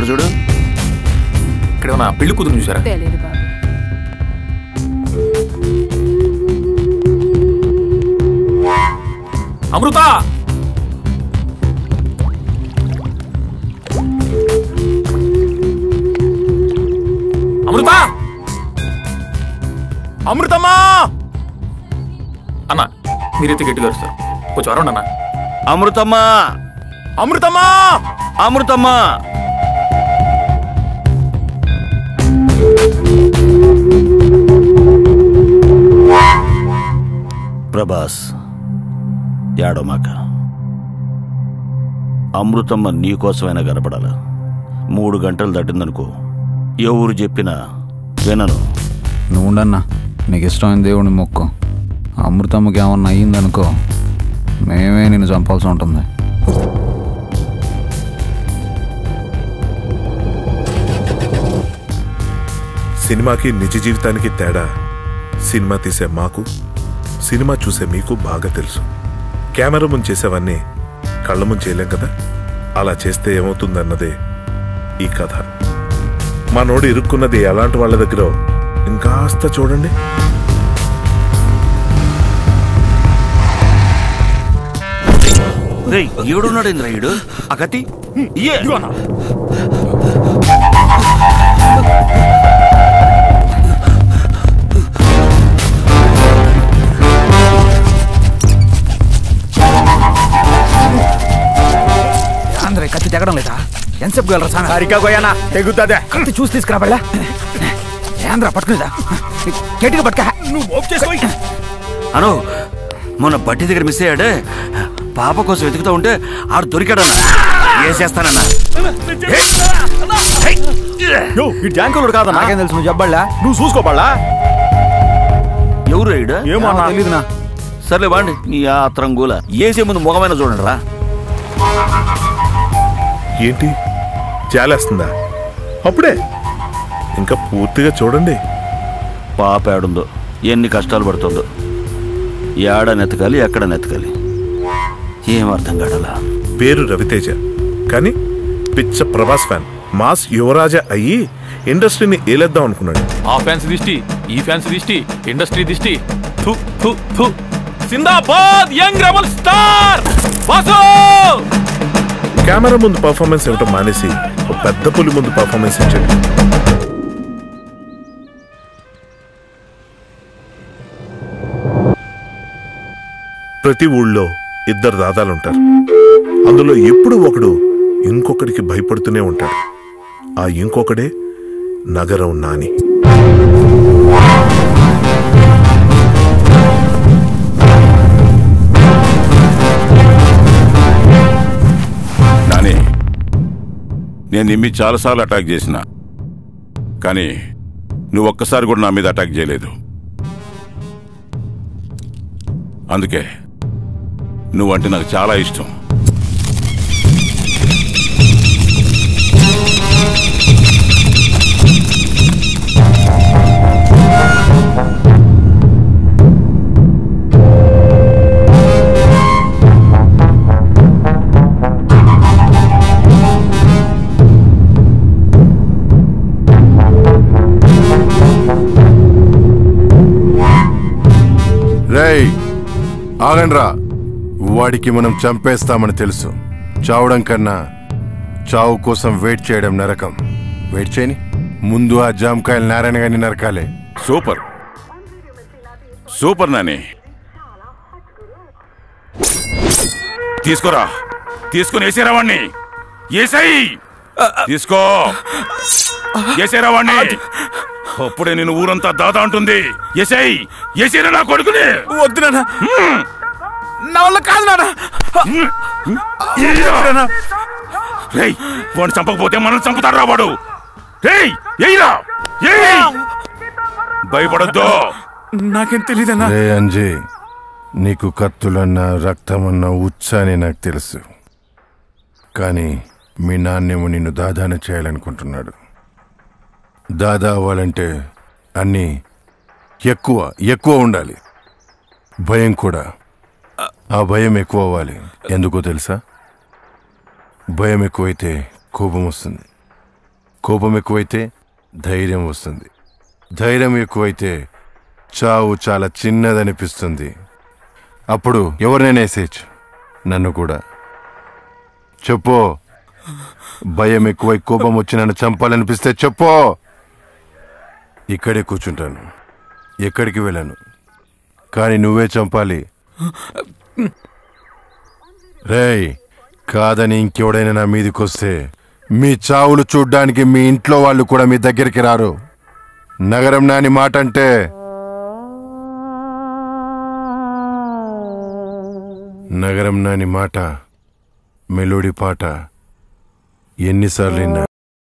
ఉన్నాడు చూడు ఇక్కడ ఏమన్నా పెళ్లి కూతురు చూసారా తెలియదు బాబు అమృత అమృత అమృతమ్మా అన్న మీరైతే గట్టిగా అరుస్తారు కొంచెం అరవండి అన్న అమృతమ్మా అమృతమ్మా అమృతమ్మా ప్రభాస్ యాడోమాక అమృతమ్మ నీకోసమైనా కనపడాల మూడు గంటలు దాటిందనుకో ఎవరు చెప్పినా వినను నువ్వు ఉండన్నా నీకు ఇష్టమైన దేవుని మొక్కు అమృతమ్మకి ఏమన్నా అయ్యిందనుకో మేమే నిన్ను చంపాల్సి ఉంటుంది సినిమాకి నిజ జీవితానికి తేడా సినిమా తీసే మాకు సినిమా చూసే మీకు బాగా తెలుసు కెమెరా ముందు చేసేవన్నీ కళ్ళ ముందు చేయలేం కదా అలా చేస్తే ఏమవుతుందన్నదే ఈ కథ మనోడు ఇరుక్కున్నది ఎలాంటి వాళ్ళ దగ్గర ఇంకాస్త చూడండి రేయ్ ఈడున్నాడు ఇంద్ర ఈడు ఆ కత్తి ఇయ్యే. అందరూ కత్తి తెగడం లేదా ఎంతసేపు వెళ్ళరా సామె సరిగ్గా పోయానా తెగుతుందే కత్తి చూసి తీసుకురా బళ్ళ ఏంద్రా పట్టుకునేదా గట్టిగా పట్టుక నువ్వు ఓప్ చేసుకో అను మొన్న బట్టి దగ్గర మిస్ అయ్యాడే పాప కోసం వెతుకుతా ఉంటే ఆడు దొరికాడన్నా వేసేస్తానన్నా యో ఈ ట్యాంకులు కాదన్నా నాకేం తెలుసు నువ్వు చెప్పబళ్ళా నువ్వు చూసుకోబళ్ళా ఎవరు ఈడు ఏమో అన్నా తెలియదునా సర్లే బాండి నీ ఆత్రం గూల ఏసే ముందు ముఖమైన చూడండి రా ఏంటి జాలేస్తుందా అప్పుడే ఇంకా పూర్తిగా చూడండి పాప ఏడుందో ఎన్ని కష్టాలు పడుతుందో ఏడ నెతకాలి ఎక్కడ నెతకాలి ఏం అర్థం కాడలా పేరు రవితేజ కానీ పిచ్చ ప్రభాస్ ఫ్యాన్ మాస్ యువరాజా అయ్యి ఇండస్ట్రీని ఏలేద్దాం అనుకున్నాడు ఆ ఫ్యాన్స్ దిష్టి ఈ ఫ్యాన్స్ దిష్టి ఇండస్ట్రీ దిష్టి థు థు థు సిందాబాద్ young rebel star Vasu camera ముందు పర్ఫార్మెన్స్ ఇవ్వటం మానేసి ఒక పెద్ద పులి ముందు పర్ఫార్మెన్స్ ఇచ్చాడు ప్రతి ఊళ్ళో ఇద్దరు దాదాలుంటారు అందులో ఎప్పుడు ఒకడు ఇంకొకడికి భయపడుతూనే ఉంటాడు ఆ ఇంకొకడే నగరం నాని నాని నేను నిమ్మి చాలాసార్లు అటాక్ చేసిన కానీ నువ్వు ఒక్కసారి కూడా నా మీద అటాక్ చేయలేదు అందుకే నువ్వంటే నాకు చాలా ఇష్టం రేయ్ ఆగండ్రా వాడికి మనం చంపేస్తామని తెలుసు చావడం కన్నా చావు కోసం వెయిట్ చేయడం నరకం వెయిట్ చేయని ముందు ఆ జామకాయలు నారాయణ గారిని నరకాలే సూపర్ సూపర్ నాని తీసుకోరా తీసుకుని వేసేరా వాణ్ణి ఏసాయి తీసుకో ఏసేరా వాణ్ణి అప్పుడే నేను ఊరంతా దాదా అంటుంది ఏసాయి ఏసేరా నా కొడుకుని వద్దు నాన్న నా వల్ల కాదు నాన్న రేయ్ వాడిని చంపకపోతే మనం చంపుతాడు రా వాడు రేయ్ ఎయ్యిరా ఏయ్ భయపడద్దు నాకేం తెలియదన్నా రే అంజీ నీకు కత్తులన్నా రక్తమన్నా ఉచ్చా అని నాకు తెలుసు కానీ మీ నాన్నేమో నిన్ను దాదాన చేయాలనుకుంటున్నాడు దాదా అవ్వాలంటే అన్నీ ఎక్కువ ఎక్కువ ఉండాలి భయం కూడా ఆ భయం ఎక్కువ అవ్వాలి ఎందుకో తెలుసా భయం ఎక్కువైతే కోపం వస్తుంది కోపం ఎక్కువైతే ధైర్యం వస్తుంది ధైర్యం ఎక్కువైతే చావు చాలా చిన్నదనిపిస్తుంది అప్పుడు ఎవరినైనా వేసేయచ్చు నన్ను కూడా చెప్పు భయం ఎక్కువై కోపం వచ్చి నన్ను చంపాలనిపిస్తే చెప్పు ఇక్కడే కూర్చుంటాను ఎక్కడికి వెళ్ళను కానీ నువ్వే చంపాలి రేయ్ కాదని ఇంకెవడైనా నా మీదకి వస్తే మీ చావులు చూడ్డానికి మీ ఇంట్లో వాళ్ళు కూడా మీ దగ్గరికి రారు నగరం నాని మాట అంటే నగరం నాని మాట మెలోడీ పాట ఎన్నిసార్లు విన్నా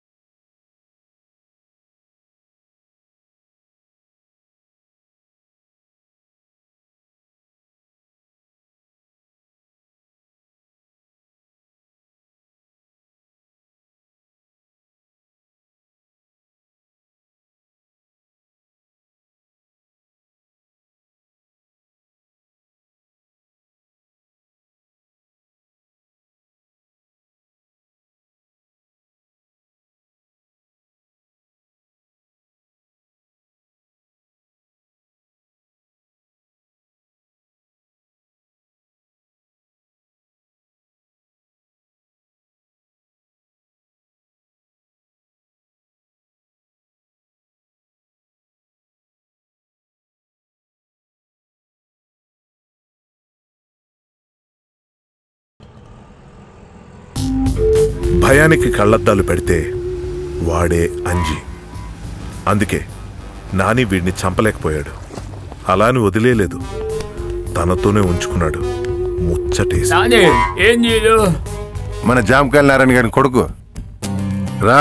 భయానికి కళ్ళద్దాలు పెడితే వాడే అంజి అందుకే నాని వీడిని చంపలేకపోయాడు అలాని వదిలేలేదు తనతోనే ఉంచుకున్నాడు ముచ్చటేసి నాని ఏం చేయదు మన జామకాయల నారాయణ గారిని కొడుకు రా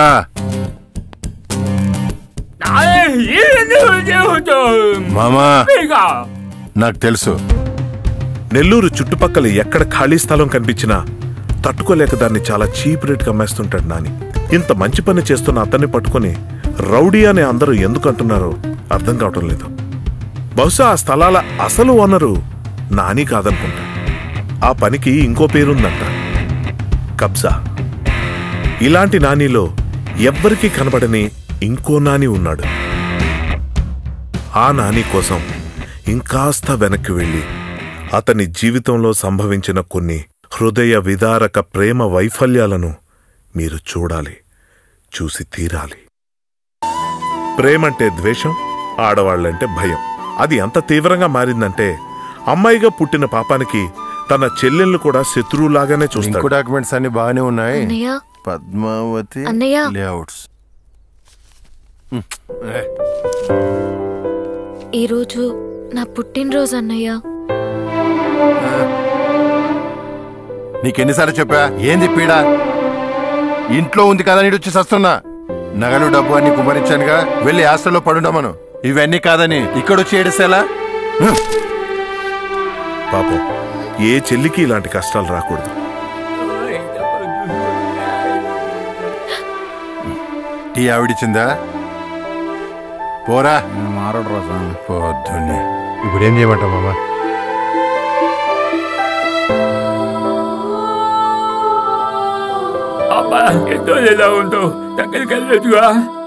నాని ఏం చేయదు మామా ఇక నాకు తెలుసు నెల్లూరు చుట్టుపక్కల ఎక్కడ ఖాళీ స్థలం కనిపించినా తట్టుకోలేక దాన్ని చాలా చీప్ రేట్కి అమ్మేస్తుంటాడు నాని ఇంత మంచి పని చేస్తున్న అతన్ని పట్టుకొని రౌడీ అని అందరూ ఎందుకు అంటున్నారో అర్థం కావటం లేదు బహుశా ఆ స్థలాల అసలు ఓనరు నాని కాదనుకుంటా ఆ పనికి ఇంకో పేరుందంట కబ్జా ఇలాంటి నానిలో ఎవ్వరికీ కనబడని ఇంకో నాని ఉన్నాడు ఆ నాని కోసం ఇంకాస్త వెనక్కి వెళ్ళి అతని జీవితంలో సంభవించిన కొన్ని హృదయ విదారక ప్రేమ వైఫల్యాలను మీరు చూడాలి చూసి తీరాలి ప్రేమంటే ద్వేషం ఆడవాళ్ళంటే భయం అది ఎంత తీవ్రంగా మారిందంటే అమ్మాయిగా పుట్టిన పాపానికి తన చెల్లెళ్ళు కూడా శత్రువులాగానే ఇంకో చూస్తాడు డాక్యుమెంట్స్ అన్ని బాగానే ఉన్నాయి అన్నయ్య పద్మావతి అన్నయ్య. లేఅవుట్స్ ఈరోజు నా పుట్టినరోజు అన్నయ్య నీకెన్నిసార్లు చెప్పా ఏంది పీడ ఇంట్లో ఉంది కదా నీడు వచ్చి సస్తున్నా నగలు డబ్బు అన్ని కుమరించానుగా వెళ్ళి హాస్టల్లో పడుండమను ఇవన్నీ కాదని ఇక్కడొచ్చి ఏడిసేలా పాపం ఏ చెల్లికి ఇలాంటి కష్టాలు రాకూడదు టీ ఆవిడిచ్చిందా పోరా నేను మారడు రా స్వామి పొద్దున్నే ఇప్పుడు ఏం చేయమంటావు మామ అబ్బా ఎంతో ఎలా ఉందో దగ్గరికి వెళ్ళొచ్చుగా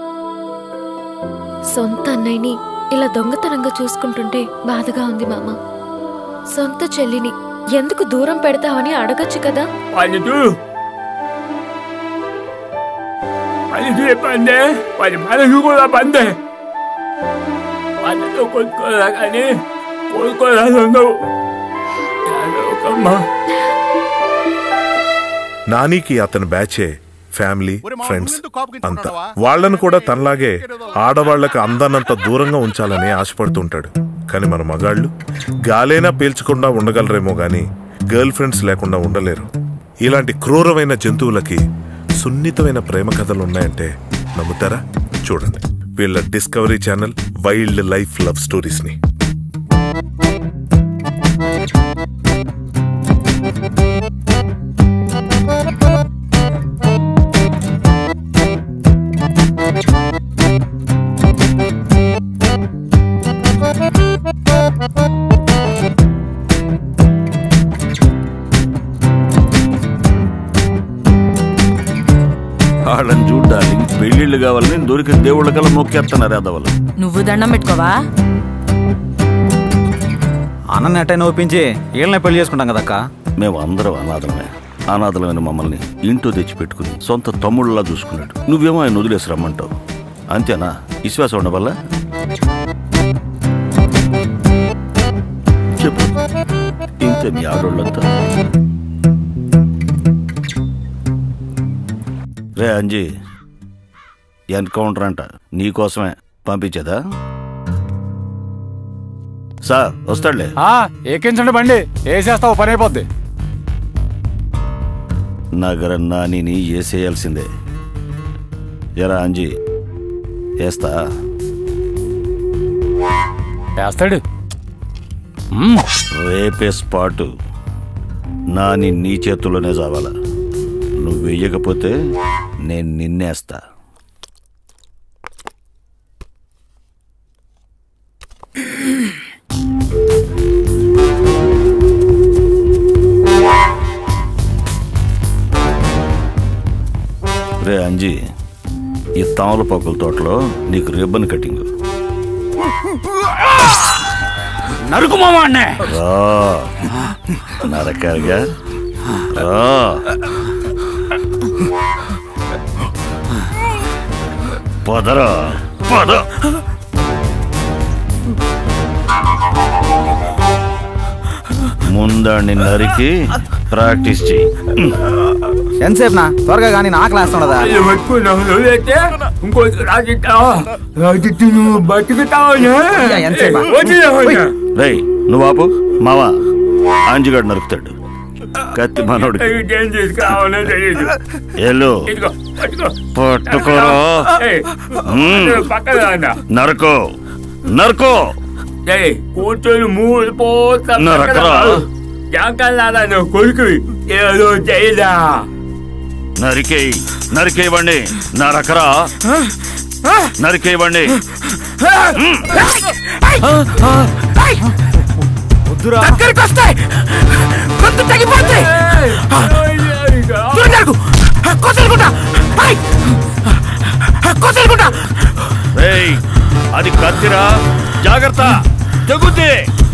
సొంత అన్నయ్యని ఇలా దొంగతనంగా చూసుకుంటుంటే బాధగా ఉంది మామ సొంత చెల్లిని ఎందుకు దూరం పెడతావని అడగచ్చు కదా వాళ్ళు చూడు వాళ్ళకి పందే వాళ్ళ మనసు కూడా పందే వాళ్ళతో కొట్టుకోరా కానీ కోరుకోరాదు ఉండవు ఒకమ్మా నానికి అతని బ్యాచే ఫ్యామిలీ ఫ్రెండ్స్ అంతా వాళ్ళను కూడా తనలాగే ఆడవాళ్లకు అందనంత దూరంగా ఉంచాలని ఆశపడుతుంటాడు కానీ మన మగాళ్ళు గాలైనా పీల్చకుండా ఉండగలరేమో గాని గర్ల్ ఫ్రెండ్స్ లేకుండా ఉండలేరు ఇలాంటి క్రూరమైన జంతువులకి సున్నితమైన ప్రేమ కథలు ఉన్నాయంటే నమ్ముతారా చూడండి వీళ్ళ Discovery channel wildlife love stories ని వాళ్ళని చూడాలి పెళ్ళిళ్ళు కావాలని దొరికిన దేవుళ్ళ కల్లా మొక్కేస్తున్నారు అదవలు నువ్వు దండం పెట్టుకోవా అన్న ఎట్టైనా ఒప్పించి వీళ్ళనే పెళ్లి చేసుకుంటాం కదక్క మేము అందరం అనాథలమే అనాథలమైన మమ్మల్ని ఇంటో తెచ్చి పెట్టుకుని సొంత తమ్ముళ్ళలా చూసుకున్నాడు నువ్వేమో ఆయన వదిలేసి రమ్మంటావు అంతేనా విశ్వాసం ఉండవల్ల చెప్పు ఇంతే మీ ఆడోళ్ళంతా రే అంజీ ఎన్కౌంటర్ అంట నీకోసమే పంపించేదా సార్ వస్తాడులే ఎక్కించండి బండి వేసేస్తావు పని అయిపోద్ది నగర నానిని వేసేయాల్సిందే ఎరా అంజీ వేస్తా వేస్తాడు రేపే స్పాటు నాని నీ చేతుల్లోనే చావాలా నువ్వు వెయ్యకపోతే నేను నిన్నేస్తా రే అంజీ ఈ తామలపాకుల తోటలో నీకు రిబ్బన్ కటింగ్ నరుకు మామా అన్నే రా నరకాలిగా రా పదరా పద ముందాన్ని నరికి ప్రాక్టీస్ చెయ్యి ఎంతసేపు నా త్వరగా కానీ నా క్లాస్ ఉండదా ఇంకో రాజిస్తావా రాజిత్తు నువ్వు బతుకుతావా ఎంతసేపు రేయ్ నువ్వు ఆపు మావా ఆంజిగాడు నరుకుతాడు కత్తి మనోడు ఏం తీసుకురావాలో తెలియదు ఎల్లు ఇదిగో పట్టుకో పట్టుకోరా ఏయ్, మ్మ్. పక్కన అన్నా నరకో నరకో ఏయ్, కూర్చొని మూడు పోతా నరకరా. జాంకల్లాదా నువ్వు కొడుకువి ఏదో చేయదా నరికేయ్ నరికేయవండి నరకరా నరికేయవండి దగ్గరికి వస్తాయి గొంతు తగ్గిపోతాయి దూరం జరుగు కొసలుకుంటా కొసలుకుంటా రేయ్ అది కత్తిరా జాగ్రత్త తెగుద్ది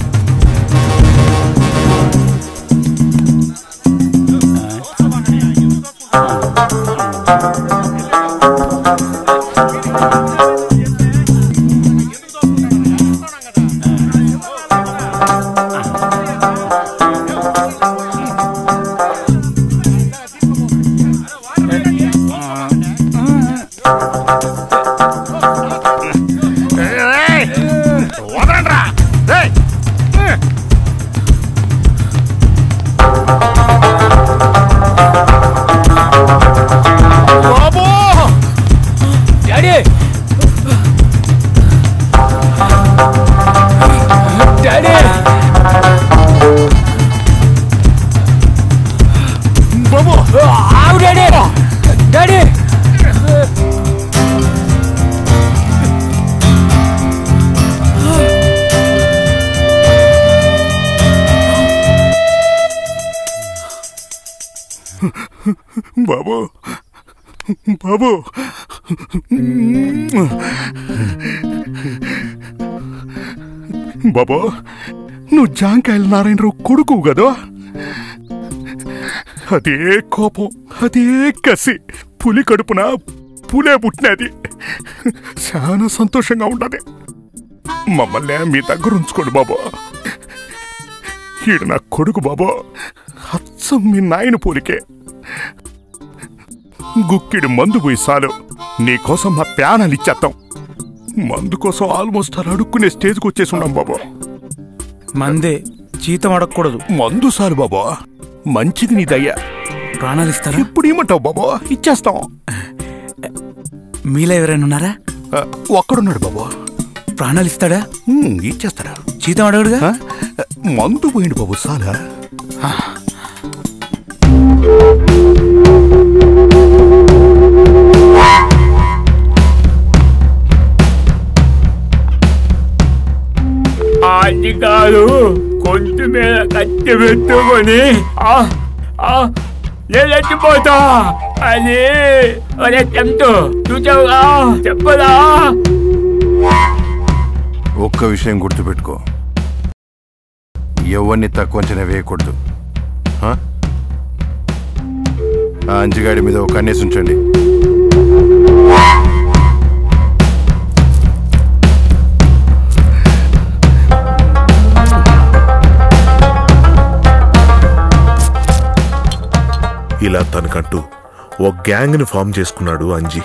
వదలండ్రా రేయ్ బాబు డాడీ డాడీ బాబు ఆవు డాడీ డాడీ బాబు బాబు బాబు నువ్వు జాంకాయల నారాయణరావు కొడుకు కదా అదే కోపం అదే కసి పులి కడుపున పులే పుట్టినది చాలా సంతోషంగా ఉండదు మమ్మల్ని మీ దగ్గర ఉంచుకోండి బాబు ఈడు నా కొడుకు బాబు అచ్చం మీ నాయన పోలికే గుక్కిడి మందు పోయి చాలు నీకోసం మా ప్యానాలు ఇచ్చేస్తాం మందు కోసం ఆల్మోస్ట్ అలా అడుక్కునే స్టేజ్కి వచ్చేసి ఉన్నాం బాబా మందే జీతం అడగకూడదు మందు చాలు బాబా మంచిది నీ దయ్యా ప్రాణాలు ఇస్తారా ఇప్పుడు ఏమంటావు బాబా ఇచ్చేస్తాం మీలో ఎవరైనా ఉన్నారా ఆ, ఒక్కడున్నాడు బాబా ప్రాణాలు ఇస్తాడా ఉమ్, ఇచ్చేస్తాడా జీతం అడగడుగా ఆ? మందు పోయిండు బాబు చాలా అది కాదు కొంచెం మీద కత్తి పెట్టుకొని ఆ, ఆ, నేను చచ్చిపోతా అది ఒరే చెంతు చూచావుగా చెప్పదా ఒక్క విషయం గుర్తుపెట్టుకో ఎవరిని తక్కువ అంచనా వేయకూడదు ఆ? ఆ అంజిగాడి మీద ఒక కన్నేసి ఉంచండి ఇలా తనకంటూ ఓ గ్యాంగ్ ని ఫామ్ చేసుకున్నాడు అంజి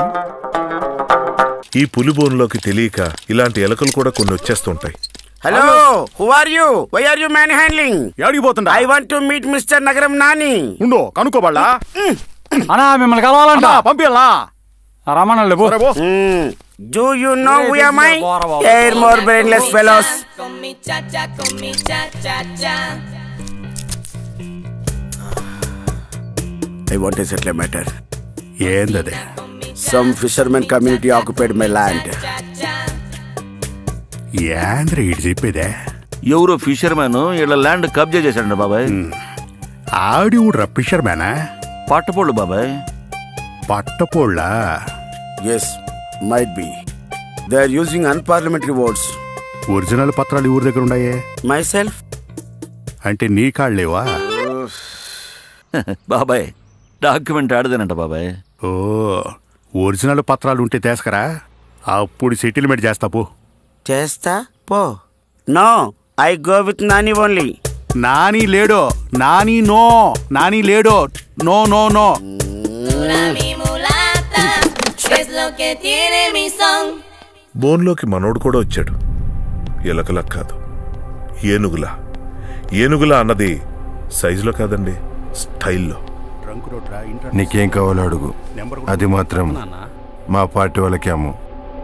ఈ పులిబోన్లోకి తెలియక ఇలాంటి ఎలకలు కూడా కొన్ని వచ్చేస్తుంటాయి hello who are you why are you manhandling ఎడికి పోతుండా I want to meet mister Nagaram Nani ఉండు కనుక్కోబళ్ళా అన్నా మిమ్మల్ని కలవాలంట పంపిల్లా రమ్మన్నా లేవు do you know who am I ఎయిర్ more brainless fellows Con mi cha cha, con mi cha cha cha. I want to settle matter ఏందదే some fishermen community occupied my land ఏంద్ర ఇటు చెప్పేదే ఎవరో ఫిషర్మెన్ ఇలా ల్యాండ్ కబ్జా చేశాడు బాబాయ్ ఆడి ఊడ్రా ఫిషర్ మ్యానా పట్టపోళ్ళు బాబాయ్ పట్టపోళ్ళ yes might be they are using unparliamentary words original పత్రాలు ఊరి దగ్గర ఉన్నాయే మై సెల్ఫ్ అంటే నీ కాళ్ళేవా బాబాయ్ డాక్యుమెంట్ ఆడదేనంట బాబాయ్ ఓ ఒరిజినల్ పత్రాలు ఉంటే తీసుకరా అప్పుడు సెటిల్మెంట్ చేస్తా పో చేస్తా పో no I go with Nani only Nani లేడో నాని నో నాని లేడో no no no Mula mi mulata, ¿qué es lo que tiene mi son? బోన్లోకి మనోడు కూడా వచ్చాడు ఎలకలా కాదు ఏనుగులా ఏనుగులా అన్నది సైజులో కాదండి స్టైల్లో నీకేం కావాలో అడుగు అది మాత్రం మా పార్టీ వాళ్ళకి అమ్ము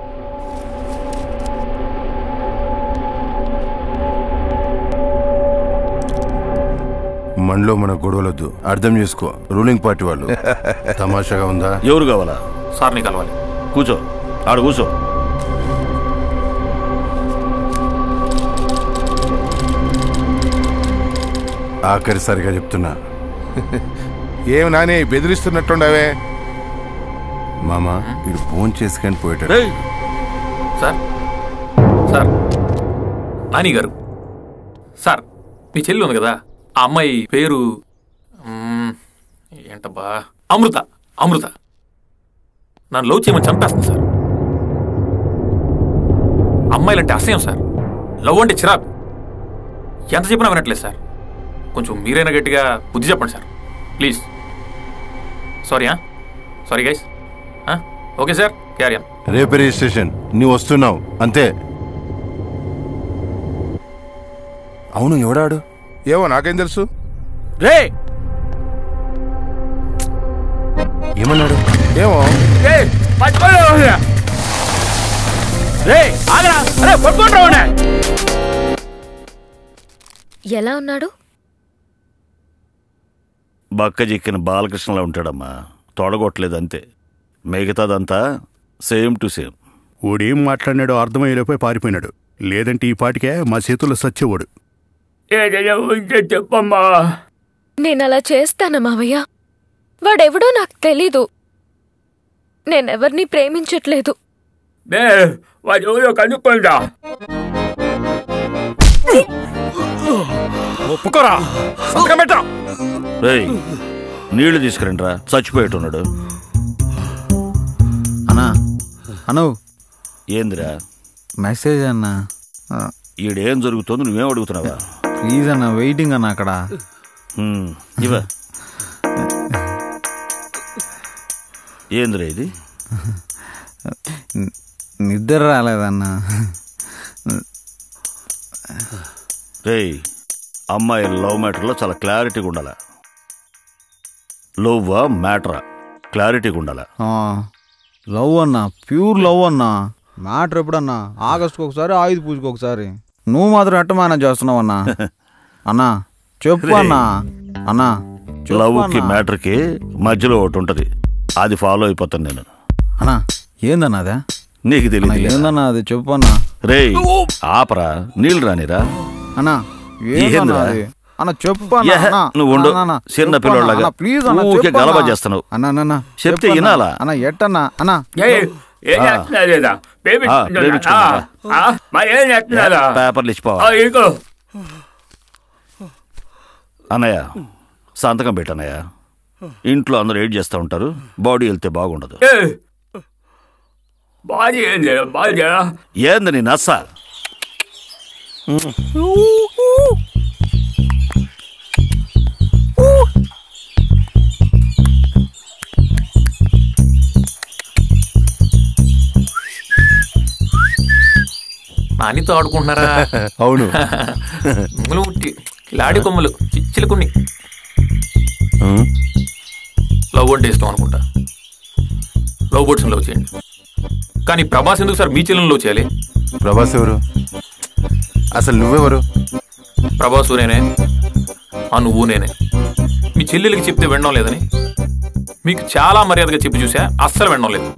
మనలో మన గొడవలొద్దు అర్థం చేసుకో రూలింగ్ పార్టీ వాళ్ళు తమాషాగా ఉందా ఎవరు కావాలా సార్ని కలవాలి కూర్చో ఆడ కూర్చో ఆఖరిసారిగా చెప్తున్నా ఏం నాని బెదిరిస్తున్నట్టుండవే మామ ఇడు ఫోన్ చేసుకొని పోయేటాడు రేయ్ సార్ సార్ నాని గారు సార్ మీ చెల్లి ఉంది కదా ఆ అమ్మాయి పేరు మ్మ్, ఏంటబ్బా అమృత అమృత నన్ను లవ్ చేయమని చంపేస్తుంది సార్ అమ్మాయిలంటే అసహ్యం సార్ లవ్ అంటే చిరాకు ఎంత చెప్పినా వినట్లేదు సార్ కొంచెం మీరైనా గట్టిగా బుద్ధి చెప్పండి sir please sorry sorry guys okay sir క్యారియన్ రేపే రిజిస్ట్రేషన్ నువ్వు వస్తున్నావు అంతే అవును ఎవడాడు ఏమో నాకేం తెలుసు రే ఏమన్నాడు ఏమో రే ఆగరా అరే పట్టుకోండి ఎలా ఉన్నాడు బక్క చిక్కిన బాలకృష్ణలా ఉంటాడమ్మా తొడగొట్టలేదు అంతే మిగతాదంతా సేమ్ టు సేమ్ ఓడేం మాట్లాడినాడో అర్థమయ్యేలోపే పారిపోయినాడు లేదంటే ఈ పాటికే మా చేతుల్లో సచ్చేవాడు ఏదైనా ఉంటే చెప్పమ్మా నేను అలా చేస్తానా మావయ్య వాడెవడో నాకు తెలీదు నేనెవరిని ప్రేమించట్లేదు నే వాడు ఎవరో కనుక్కుంటా ఒప్పుకోరా సంతకం పెట్టరా రేయ్ నీళ్లు తీసుకురండిరా చచ్చిపోయేట్టున్నాడు అన్నా అను ఏందిరా మెసేజ్ అన్నా ఈడేం జరుగుతుందో నువ్వేం అడుగుతున్నావా ప్లీజ్ అన్న వెయిటింగ్ అన్న అక్కడ హ్మ్, ఇవ్వ ఏందిరా ఇది ని- నిద్ర రాలేదన్నా రేయ్ అమ్మాయి లవ్ మ్యాటర్లో చాలా క్లారిటీగా ఉండాల లవ్వా మ్యాటరా క్లారిటీగా ఉండాల లవ్ అన్నా ప్యూర్ లవ్ అన్నా మ్యాటర్ ఎప్పుడన్నా ఆగస్టుకు ఒకసారి ఆయుధ పూజకు ఒకసారి నువ్వు మాత్రం ఎట్ట మేనేజ్ చేస్తున్నావు అన్నా అన్నా చెప్పు అన్నా అన్నా చెప్పు లవ్కి అన్నా. మ్యాటర్కి మధ్యలో ఒకటి ఉంటది అది ఫాలో అయిపోతాను నేను అన్నా ఏందన్నా అదే నీకు అన్నా, తెలియదు ఏందన్నా అది చెప్పు అన్నా రేయ్ ఆపరా నీళ్ళు రానిరా అన్నా ఏందన్నా ఏందిరా? అది అన్న చెప్పు అన్న, ఏహే, అన్న. నువ్వు ఉండు. అన్న, అన్న, చిన్న చెప్పు పిల్లోడిలాగా. అన్న, ప్లీజ్ అన్న ఊరికే చెప్పు గలబా అన్న. చేస్తున్నావు. అన్న అన్న, అన్న చెప్తే చెప్పు అన్న. వినాలా? అన్న ఎట్టన్నా అన్న ఏయ్, ఏం ఆ. చేస్తున్నారు ఈడ? బేబీ ఆ, ఇస్తున్నారా? ప్రేమించుకున్నారా? ఆ, ఆ, మరి ఏం చేస్తున్నారా? పేపర్లు ఇచ్చిపోవా ఆ, ఇదిగో. అన్నయ్య సంతకం పెట్టన్నయ్య ఇంట్లో అందరూ ఏడ్ చేస్తూ ఉంటారు బాడీ వెళ్తే బాగుండదు ఏయ్. బాడీ ఏంది బాడీ ఏంది నీ నస్స నానితో ఆడుకుంటున్నారా అవును కొమ్ములు ఉట్టి లాడి కొమ్ములు చిచ్చులు కొన్ని లవ్ అంటే ఇష్టం అనుకుంటా లవ్ బర్డ్స్ లవ్ చేయండి కానీ ప్రభాస్ ఎందుకు సార్ మీ చెల్లెని లవ్ చేయాలి ప్రభాస్ ఎవరు అసలు నువ్వెవరు ప్రభాసు నేనే ఆ నువ్వు నేనే మీ చెల్లెలకి చెప్తే వినడం లేదని మీకు చాలా మర్యాదగా చెప్పి చూసా అస్సలు వినడం లేదు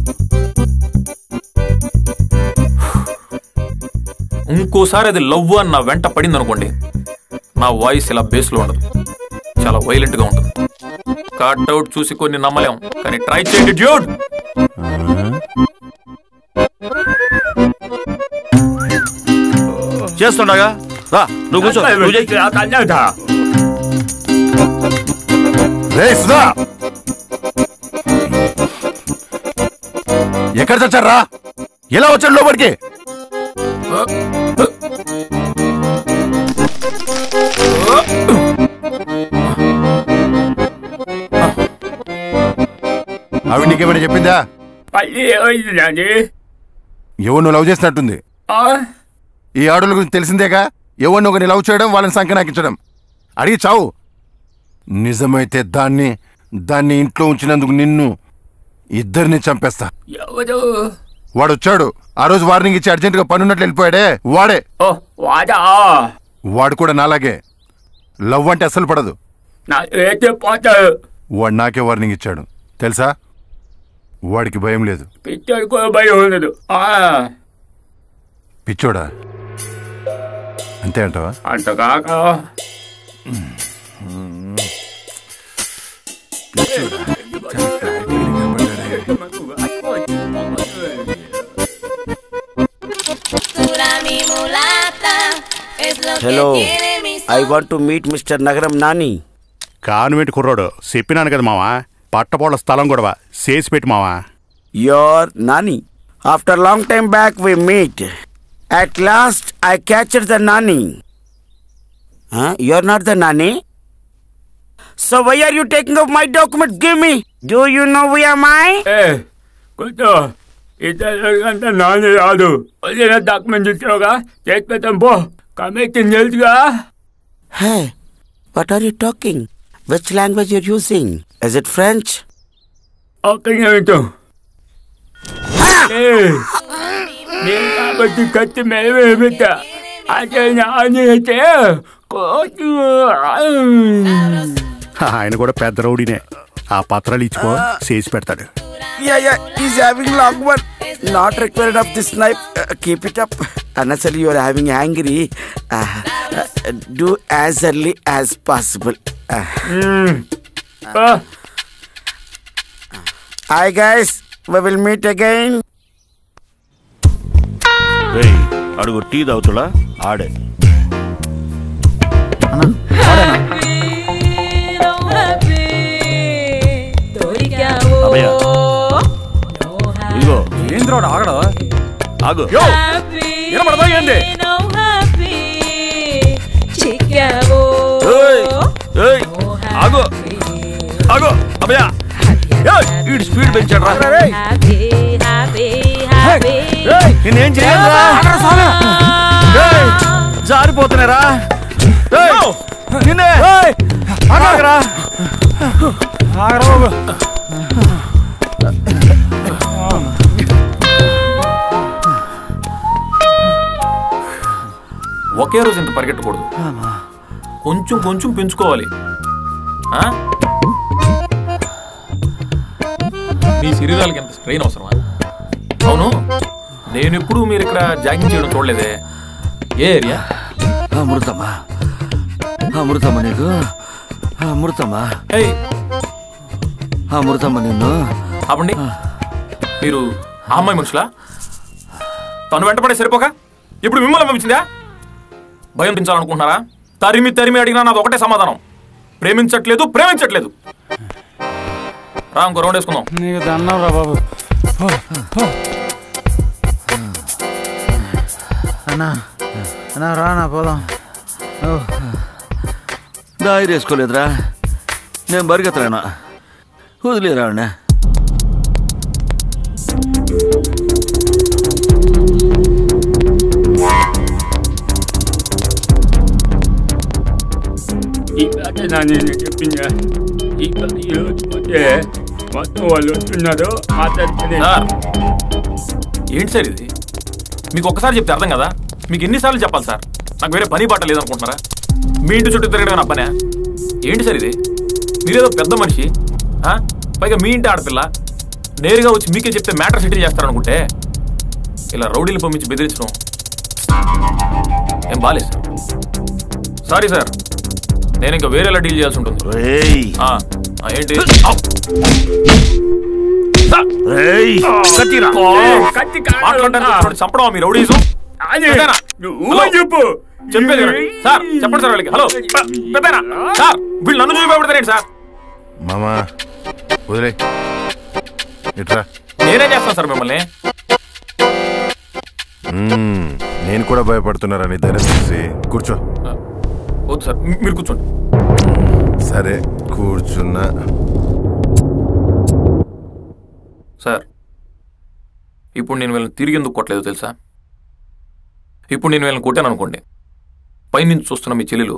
ఇంకోసారి అది లవ్ అని నా వెంట పడింది అనుకోండి నా వాయిస్ ఇలా బేస్లో ఉండదు చాలా వైలెంట్గా ఉంటుంది కట్అవుట్ చూసి కొన్ని నమ్మలేం కానీ ట్రై చేయండి డ్యూడ్ చేస్తుండగా రా నువ్వు కూర్చో నువ్వు చెయ్యి. రే సుధా ఎక్కడ చచ్చారా ఎలా వచ్చాడు లోపలికి ఆవిడ నీకేమైనా చెప్పిందా మళ్ళీ ఏమైందండి ఎవరు నువ్వు లవ్ చేసినట్టుంది ఆ? ఈ ఆడోళ్ళ గురించి తెలిసిందేగా ఎవరిని ఒకరిని లవ్ చేయడం వాళ్ళని సంకనాకించడం అడిగి చావు నిజమైతే దాన్ని దాన్ని ఇంట్లో ఉంచినందుకు నిన్ను ఇద్దరిని చంపేస్తా ఎవరు వాడు వచ్చాడు ఆ రోజు వార్నింగ్ ఇచ్చి అర్జెంటుగా పనున్నట్లు వెళ్ళిపోయాడే వాడే ఓ వాడా వాడు కూడా నాలాగే లవ్ అంటే అసలు పడదు నా అయితే పోతాడు వాడు నాకే వార్నింగ్ ఇచ్చాడు తెలుసా వాడికి భయం లేదు పిచ్చోడు కూడా భయం ఉండదు ఆ, పిచ్చోడా అంతే అంటావా అంత కాక Dura mi mulata, es lo Hello. que tiene mi I want to meet Mr. Nagaram Nani. Convent కుర్రోడు చెప్పినాను కదా మావా పట్టపోళ్ళ స్థలం కూడా చేసి పెట్టి మావా Your Nani. After long time back we meet. At last I captured the Nani. Huh? You're not the Nani? So why are you taking off my document? Give me. Do you know who am I? ఏ కూర్చో ఇద్దరు అంతా నాన్న రాదు వదిలిన document ఇచ్చావుగా చేసి పెట్టాం పో commission తెలుసుగా Hey, what are you talking? Which language you're using? Is it French? ఒక్క నిమిషం ఏ, నేను కాబట్టి కత్తి మేమే పెట్టా అదే నాన్న అయితే కోచు ఆయన కూడా పెద్ద రౌడీనే ఆ పత్రాలు ఇచ్చిపో చేసి పెడతాడు Yeah, yeah, he's having long one. Not required of this knife. Uh, keep it up. Unnecessarily, you're having angry. Uh, uh, do as early as possible. Uh, hi, guys. We will meet again. రేయ్ అడుగు tea తాగుతుడా ఆడే అభయ ఇదిగో ఏంద్రోడు ఆగడు ఆగు వినపడదా ఏంది ఏయ్, ఏయ్, ఆగు ఆగు అభయ ఏయ్, వీడు స్పీడ్ పెంచాడు రా నేనేం చేయనురా ఏయ్, జారిపోతున్నారా ఏయ్, నిన్నే ఆగరా ఆగరా బాబు ఒకే రోజు ఇంత పరిగెట్టకూడదు కొంచెం కొంచెం పెంచుకోవాలి ఆ? మీ శరీరాలకి ఎంత స్ట్రెయిన్ అవసరమా అవును నేను ఎప్పుడు మీరు ఇక్కడ జాగింగ్ చేయడం చూడలేదే ఏ ఏరియా అమృతమ్మా అమృతమ్మ నీకు అమృతమ్మా ఏయ్ అమృతమ్మ నిన్ను ఆపండి మీరు ఆ అమ్మాయి మనుషులా తను వెంటపడే సరిపోక ఇప్పుడు మిమ్మల్ని పంపించిందా భయం పెంచాలనుకుంటున్నారా తరిమి తరిమి అడిగినా నాది ఒకటే సమాధానం ప్రేమించట్లేదు ప్రేమించట్లేదు రా ఇంకో రౌండ్ వేసుకుందాం నీకు దండం రా బాబు అన్నా అన్నా రానా పోదాం ఓ, దారి వేసుకోలేదురా నేను బరిగెత్తలేనా వదిలేరా ఆవిడ ఈ మాట నా నేను చెప్పిందా ఈ పని ఈరోజు పోతే మొత్తం వాళ్ళు వస్తున్నారు మాట్లాడుతున్నారు సార్ ఏంటి సార్ ఇది మీకు ఒక్కసారి చెప్తే అర్థం కదా మీకు ఎన్నిసార్లు చెప్పాలి సార్ నాకు వేరే పని బాట లేదనుకుంటున్నారా మీ ఇంటి చుట్టూ తిరగడం నా పనే ఏంటి సార్ ఇది మీరేదో పెద్ద మనిషి ఆ? పైగా మీ ఇంటి ఆడపిల్ల నేరుగా వచ్చి మీకే చెప్తే మ్యాటర్ సెటిల్ చేస్తారనుకుంటే ఇలా రౌడీలు పంపించి బెదిరించడం ఏం బాలేదు సార్ సారీ సార్ నేను ఇంకా వేరేలా డీల్ చేయాల్సి ఉంటుంది రేయ్ ఆ, ఆ, ఏంటి ఔ! రేయ్ కత్తిరా కత్తి మాట్లాడడానికి వచ్చినోడిని చంపడం మీ రౌడీజం అదే పెద్దనా? నువ్వు హలో? చెప్పు చెప్పేది వినండి. సార్ చెప్పండి సార్ వాళ్ళకి హలో పె- పెద్దనా సార్ వీళ్ళు నన్ను చూసి భయపడతారేంటి సార్ మామా వదిలే ఇట్రా నేనేం చేస్తాను సార్ మిమ్మల్ని మ్మ్. నేను కూడా భయపడుతున్నారని ధైర్యం చూసి కూర్చో వద్దు సార్ మీ- మీరు కూర్చోండి సరే కూర్చున్నా సార్ ఇప్పుడు నేను వీళ్ళని తిరిగి ఎందుకు కొట్టలేదు తెలుసా ఇప్పుడు నేను వీళ్ళని కొట్టాను అనుకోండి పైనుంచి చూస్తున్న మీ చెల్లెలు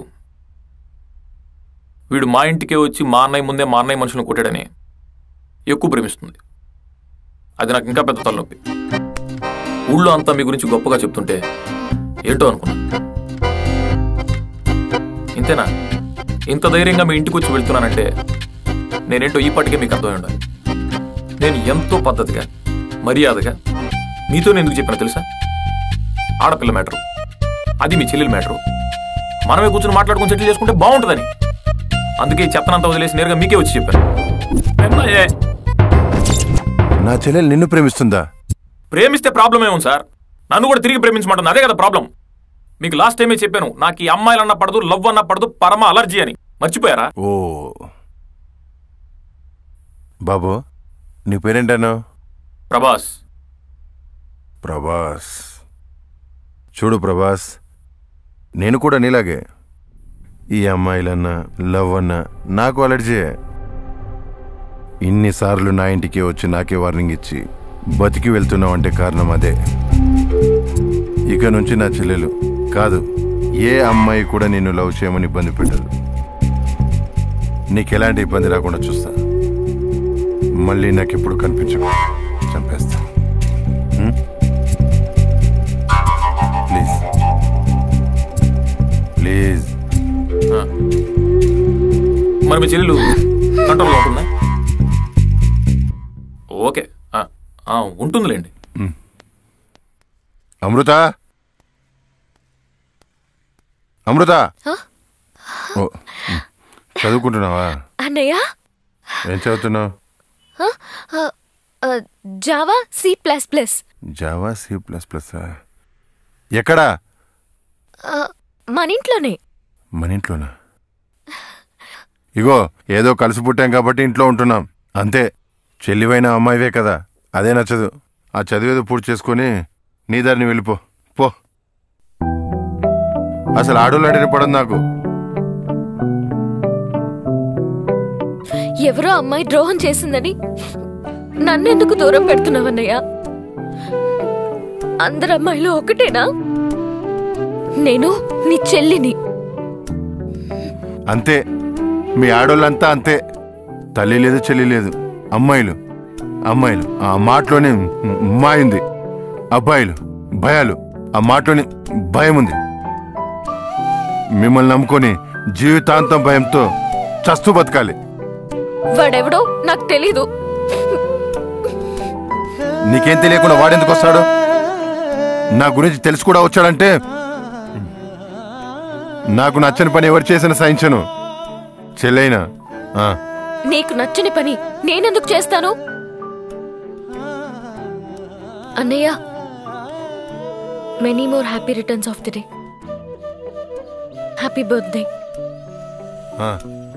వీడు మా ఇంటికే వచ్చి మా అన్నయ్య ముందే మా అన్నయ్య మనుషులను కొట్టాడని ఎక్కువ ప్రేమిస్తుంది అది నాకు ఇంకా పెద్ద తలనొప్పి ఊళ్ళో అంతా మీ గురించి గొప్పగా చెప్తుంటే ఏంటో అనుకున్నా ఇంతేనా ఇంత ధైర్యంగా మీ ఇంటికి వచ్చి వెళ్తున్నానంటే నేనేంటో ఈ పాటికే మీకు అర్థమై ఉండాలి నేను ఎంతో పద్ధతిగా మర్యాదగా మీతో ఎందుకు చెప్పాను తెలుసా ఆడపిల్ల మ్యాటరు అది మీ చెల్లెల మ్యాటరు మనమే కూర్చొని మాట్లాడుకుని సెటిల్ చేసుకుంటే బాగుంటుందని అందుకే ఈ చెత్తనంతా వదిలేసి నేరుగా మీకే వచ్చి చెప్పాను మిమ్మల్ని నా చెల్లెలు నిన్ను ప్రేమిస్తుందా ప్రేమిస్తే ప్రాబ్లం ఏముంది సార్ నన్ను కూడా తిరిగి ప్రేమించమంటుంది అదే కదా ప్రాబ్లం మీకు లాస్ట్ టైమే చెప్పాను నాకు ఈ అమ్మాయిలు అన్న పడదు లవ్ అన్న పడదు పరమ అలర్జీ అని మర్చిపోయారా ఓ బాబు నీ పేరేంటాను ప్రభాస్ ప్రభాస్ చూడు ప్రభాస్ నేను కూడా నీలాగే ఈ అమ్మాయిలన్నా లవ్ అన్నా నాకు అలర్జీయే ఇన్నిసార్లు నా ఇంటికి వచ్చి నాకే వార్నింగ్ ఇచ్చి బతికి వెళ్తున్నావు అంటే కారణం అదే ఇక నుంచి నా చెల్లెలు కాదు ఏ అమ్మాయి కూడా నిన్ను లవ్ చేయమని ఇబ్బంది పెట్టదు నీకు ఎలాంటి ఇబ్బంది రాకుండా చూస్తా మళ్ళీ నాకు ఎప్పుడు కనిపించకు చంపేస్తా హ్మ్? ప్లీజ్ ప్లీజ్ ఆ. మరి మీ చెల్లెలు కంట్రోల్గా ఉంటుందా ఓకే ఆ, ఆ, ఉంటుందిలేండి అమృత అమృత హ? ఓ, చదువుకుంటున్నావా అన్నయ్య ఏం చదువుతున్నావు హ? ఆ, ఆ, Java C plus plus Java C plus plus ఎక్కడా ఆ, మన ఇంట్లోనే మన ఇంట్లోనా ఇగో ఏదో కలిసి పుట్టాం కాబట్టి ఇంట్లో ఉంటున్నాం అంతే చెల్లివైన అమ్మాయివే కదా అదే నచ్చదు ఆ చదివేదో పూర్తి చేసుకొని నీ దారిని వెళ్ళిపో పో అసలు ఆడోళ్ళు అడిగిన పడదు నాకు ఎవరో అమ్మాయి ద్రోహం చేసిందని నన్నెందుకు దూరం పెడుతున్నావన్నయ్య అందరు అమ్మాయిలు ఒకటేనా నేను నీ చెల్లిని అంతే మీ ఆడోళ్ళంతా అంతే తల్లి లేదు చెల్లి లేదు అమ్మాయిలు అమ్మాయిలు ఆ మాటలోనే మాయింది అబ్బాయిలు భయాలు ఆ మాటలోనే భయం ఉంది మిమ్మల్ని నమ్ముకొని జీవితాంతం భయంతో చస్తూ బతకాలి వాడెవడో నాకు తెలీదు నీకేం తెలియకుండా వాడెందుకు వస్తాడు నా గురించి తెలిసి కూడా వచ్చాడంటే నాకు నచ్చని పని ఎవరు చేసిన సహించను చెల్లైనా ఆ, నీకు నచ్చని పని నేనెందుకు చేస్తాను అన్నయ్య many more happy returns of the day happy birthday ఆ.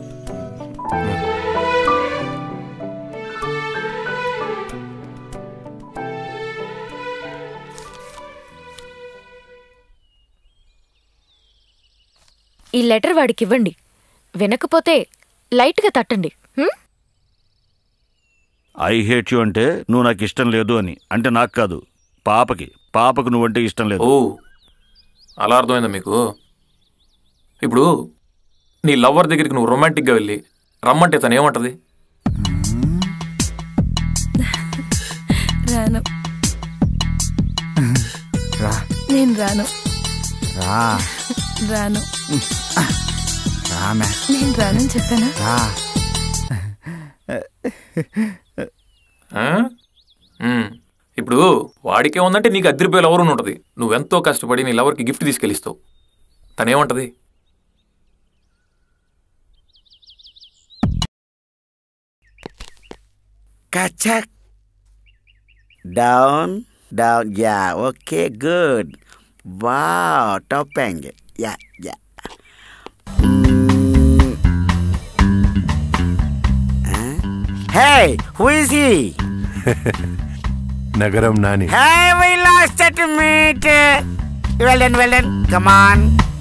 ఈ లెటర్ వాడికి ఇవ్వండి వినకపోతే లైట్గా తట్టండి హ్మ్? ఐ హేట్ యు అంటే నువ్వు నాకు ఇష్టం లేదు అని అంటే నాకు కాదు పాపకి పాపకు నువ్వంటే ఇష్టం లేదు ఓ అలా అర్థమైందా మీకు ఇప్పుడు నీ లవ్వర్ దగ్గరికి నువ్వు రొమాంటిక్గా వెళ్ళి రమ్మంటే తను ఏమంటది రాను రా నేను రాను రా రాను రామే నేను రానని చెప్పానా రా ఆ? ఉమ్. ఇప్పుడు వాడికే ఉందంటే నీకు అద్దరిపోయే లవర్ ఉంటుంది నువ్వెంతో కష్టపడి నీ లవర్కి గిఫ్ట్ తీసుకెళ్ళిస్తావు తనేమంటది Kachak. Down, down. Yeah, okay, good. Wow, topeng. Yeah, yeah. Mm. Huh? Hey, who is he? నగరం Nani Hey, we lost it to meet. Well done, well done. Come on.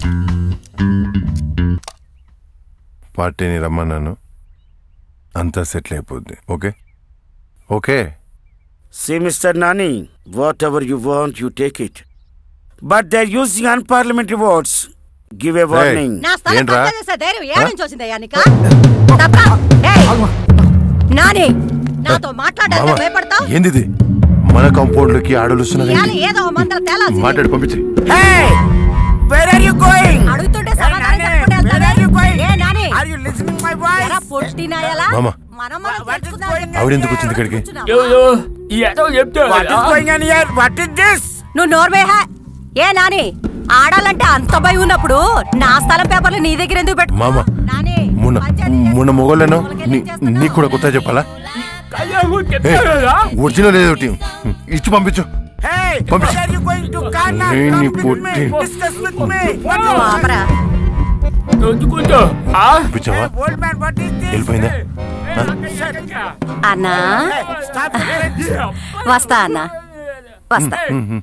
పార్టీని రమ్మన్నాను అంతా సెటిల్ అయిపోద్ది okay okay See, Mr. Nani, whatever you want, you take it. But they're using unparliamentary votes. Give a warning. నా స్థలం ఏంట్రా? కబ్జా చేసే ధైర్యం ఏ నుంచి వచ్చిందయ్యా నీకా తప్ప ఏయ్! నాని నాతో మాట్లాడాలంటే మామ భయపడతావు ఏందిది మన కాంపౌండ్ లోకి ఆడలుస్తున్నది ఇవాళ ఏదో ఓ మందర తేలాల్సింది మాట్లాడి పంపించి Hey! Where are you going? అడుగుతుంటే సమాధానం Nani, చెప్పకుండా where వెళ్తావే? are you going? A Nani Are you listening my voice? ఎరా పొట్టినాయలా మామ మనం మనం What is తెలుసుకుందాం. going on ఆవిడెందుకు వచ్చింది ఇక్కడికి ఎవరు ఏదో చెప్తారు What is going on here? What is this? నువ్వు నోర్వేహ ఏ నాని ఆడాలంటే అంత భయం ఉన్నప్పుడు నా స్థలం పేపర్లు నీ దగ్గర ఎందుకు పెట్టు మామ నాని మొన్న పంచాయతీ చేసి మొన్న మొగోళ్ళను వాళ్ళకి నీ ఏం చేస్తున్నావు? నీకు కూడా కొత్త చెప్పాలా కళ్యాణ్ ఏ, చెప్తారా ఒరిజినల్ ఏదో ఒకటి ఇచ్చి పంపించు Hey! Pump- Where are you going to Ghana? Hey, Come ni with me. putti. Discuss with me. What నువ్వు is opera దొచ్చుకుంటా పంపించావా Hey, old man, what is this? వెళ్ళిపోయిందా అన్నా Hey, stop it. వస్తా అన్నా వస్తా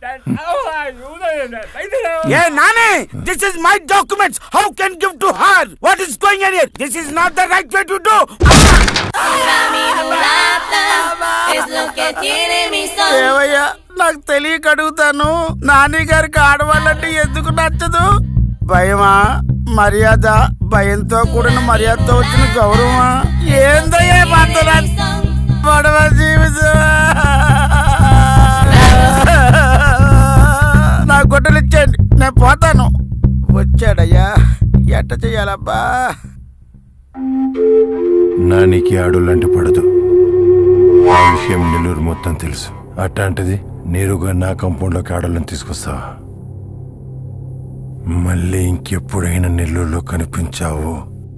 Hey, Nani! This is my documents. How can give to her? What is going on here? This is not the right way to do. Para mi mulata es lo que tiene mi son. ఏవయ్యా నాకు తెలియక అడుగుతాను నాని గారికి ఆడవాళ్ళంటే ఎందుకు నచ్చదు భయమా మర్యాద భయంతో కూడిన మర్యాదతో వచ్చిన గౌరవమా ఏందయ్యా మాత్రం పడవ జీవితం నా గుడ్డలు ఇచ్చేయండి నేను పోతాను వచ్చాడయ్యా ఎట్ట చెయ్యాలబ్బా నానికి ఆడోళ్ళంటే పడదు ఆ విషయం నెల్లూరు మొత్తం తెలుసు అట్లాంటిది నేరుగా నా కాంపౌండ్లోకి ఆడోళ్ళని తీసుకొస్తావా మళ్ళీ ఇంకెప్పుడైనా నెల్లూరులో కనిపించావు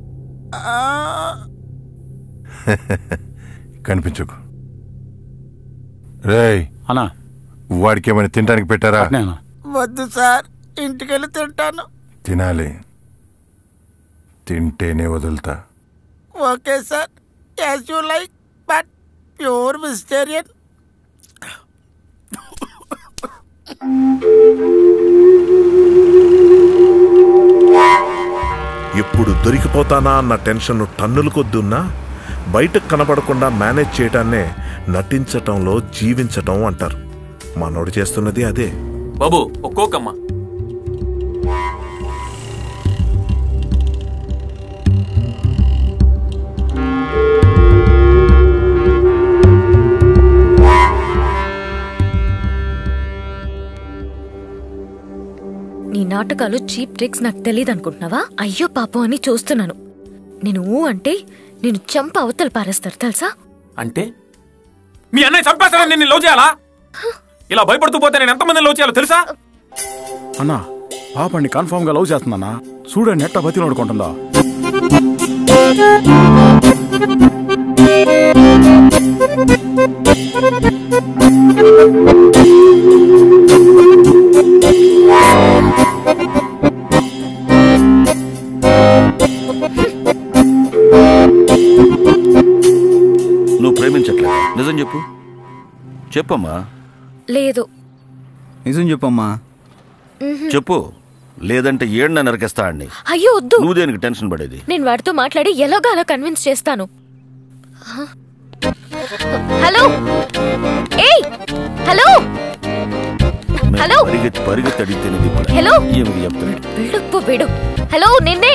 కనిపించకు రేయ్ అన్నా వాడికి ఏమైనా తినడానికి పెట్టారా నేను వద్దు సార్ ఇంటికెళ్ళి తింటాను తినాలి తింటేనే వదులుతా okay sir as you like but pure vegetarian ఎప్పుడు దొరికిపోతానా అన్న టెన్షన్ టన్నుల కొద్దున్నా బయటకు కనబడకుండా మేనేజ్ చేయటాన్నే నటించటంలో జీవించటం అంటారు మనోడు చేస్తున్నది అదే బాబు ఒక్కోకమ్మ నీ నాటకాలు చీప్ ట్రిక్స్ నాకు తెలియదు అనుకుంటున్నావా అయ్యో పాపం అని చూస్తున్నాను నేను ఊ అంటే నేను చంప అవతల పారేస్తారు తెలుసా అంటే మీ అన్నయ్య చంపేస్తాడని నేను లవ్ చేయాలా ఇలా భయపడుతూ పోతే నేను ఎంతమందిని లవ్ చేయాలో తెలుసా అన్నా పాపండి కన్ఫర్మ్ గా లవ్ చేస్తుందన్నా చూడ నెట్ట బతి నోడుకుంటుందా నువ్వు ప్రేమించట్లేదు నిజం చెప్పు చెప్పమ్మా లేదు నిజం చెప్పమ్మా చెప్పు లేదంటే ఏడున నరికేస్తా అండి అయ్యో వద్దు నువ్వు దేనికి టెన్షన్ పడేది నేను వాడితో మాట్లాడి ఎలాగో అలా కన్విన్స్ చేస్తాను హలో ఏయ్ హలో మేము హలో? పరిగెత్తి పరిగెత్తి అడిగితేనే దిక్కులే. హలో? ఈమెకి చెప్తాడు బిల్డప్ వీడు హలో నిన్నే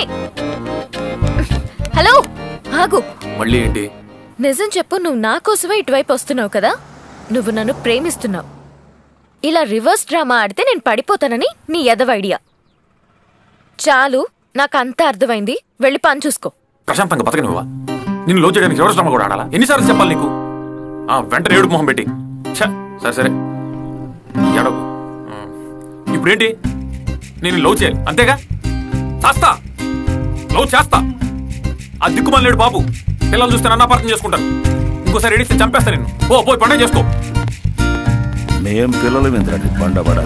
హలో ఆగు మళ్ళీ ఏంటి నిజం చెప్పు నువ్వు నా కోసమే ఇటువైపు వస్తున్నావు కదా నువ్వు నన్ను ప్రేమిస్తున్నావు ఇలా రివర్స్ డ్రామా ఆడితే నేను పడిపోతానని నీ ఎదవ ఐడియా చాలు నాకు అంతా అర్థమైంది వెళ్ళి పని చూసుకో ప్రశాంతంగా బతకనివ్వవా నిన్ను లో చేయడానికి ఎవరు శ్రమ కూడా ఆడాలా ఎన్నిసార్లు చెప్పాలి నీకు ఆ వెంటనే ఏడుపు మొహం పెట్టి ఛ, సరే సరే ఏడవకు ఆ, ఇప్పుడేంటి నేను లవ్ చేయాలి అంతేగా చేస్తా లవ్ చేస్తా ఆ దిక్కుమల్లేడు బాబు పిల్లలు చూస్తే నన్ను అపార్థం చేసుకుంటాను ఇంకోసారి ఏడిస్తే చంపేస్తా నేను ఓ పోయి పండుగ చేసుకో మేం పిల్లలు ఎందుకండి బండబడ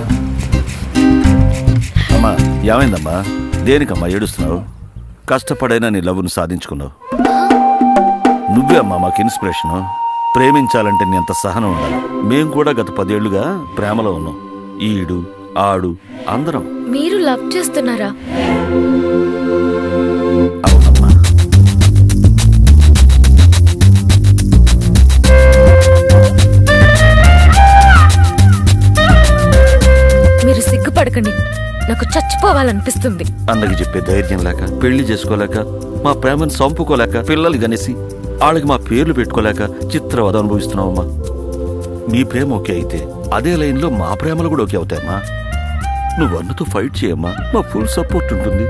అమ్మా ఏమైందమ్మా దేనికమ్మా ఏడుస్తున్నావు కష్టపడైనా నీ లవ్ను సాధించుకున్నావు నువ్వే అమ్మా మాకు ఇన్స్పిరేషను ప్రేమించాలంటే నీ అంత సహనం ఉండాలి మేం కూడా గత పదేళ్లుగా ప్రేమలో ఉన్నాం ఈడు ఆడు అందరం మీరు లవ్ చేస్తున్నారా అవునమ్మా మీరు సిగ్గుపడకండి నాకు చచ్చిపోవాలనిపిస్తుంది అన్నకి చెప్పే ధైర్యం లేక పెళ్లి చేసుకోలేక మా ప్రేమను చంపుకోలేక పిల్లలు గనేసి వాళ్ళకి మా పేర్లు పెట్టుకోలేక చిత్రవద అనుభవిస్తున్నావమ్మా మీ ప్రేమ ఓకే అయితే అదే లైన్లో మా ప్రేమలు కూడా ఓకే అవుతాయమ్మా నువ్వు అన్నతో ఫైట్ చేయమ్మా మా ఫుల్ సపోర్ట్ ఉంటుంది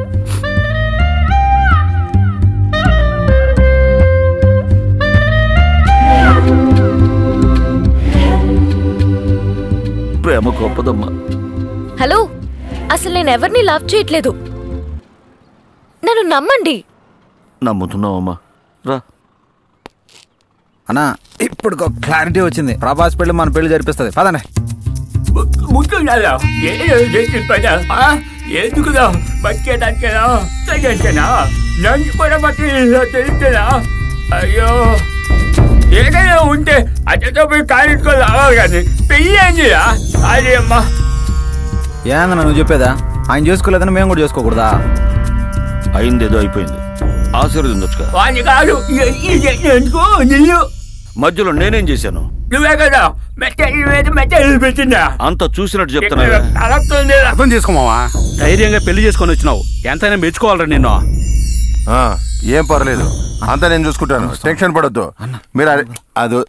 ప్రేమ గొప్పదమ్మా హలో అసలు నేను ఎవరిని లవ్ చేయట్లేదు నన్ను నమ్మండి నమ్ముతున్నావమ్మా రా అన్నా ఇప్పుడు క్లారిటీ వచ్చింది ప్రభాస్ పెళ్లి మన పెళ్లి జరిపిస్తుంది పదండి ముట్టున్నారా ఏదో చేసి పదా ఎందుకుదా బతికేదానికేనా తగ్గంటేనా నన్ను కూడా బట్టి తెలుస్తున్నా అయ్యో ఏదైనా ఉంటే అతతో పోయి కానిచ్చుకో రావాలి కానీ పెళ్ళి అయిందిరా అదే అమ్మా ఏందన్నా నువ్వు చెప్పేదా ఆయన చేసుకోలేదని మేము కూడా చేసుకోకూడదా అయిందేదో అయిపోయింది ఆశీర్వదించొచ్చుగా వాడిని కాదు ఇ- ఇది ఎందుకు నిన్ను మధ్యలో నేనేం చేశాను నువ్వే కదా మెట్టెలు మీద మెట్టెలు పెట్టిందా అంత చూసినట్టు చెప్తున్నా కలెక్తుంది అర్థం చేసుకోమావా ధైర్యంగా పెళ్లి చేసుకొని వచ్చినావు ఎంతైనా మెచ్చుకోవాలరా నిన్ను ఆ, ఏం పర్లేదు అంతా నేను చూసుకుంటాను టెన్షన్ పడొద్దు మీరు అది- అది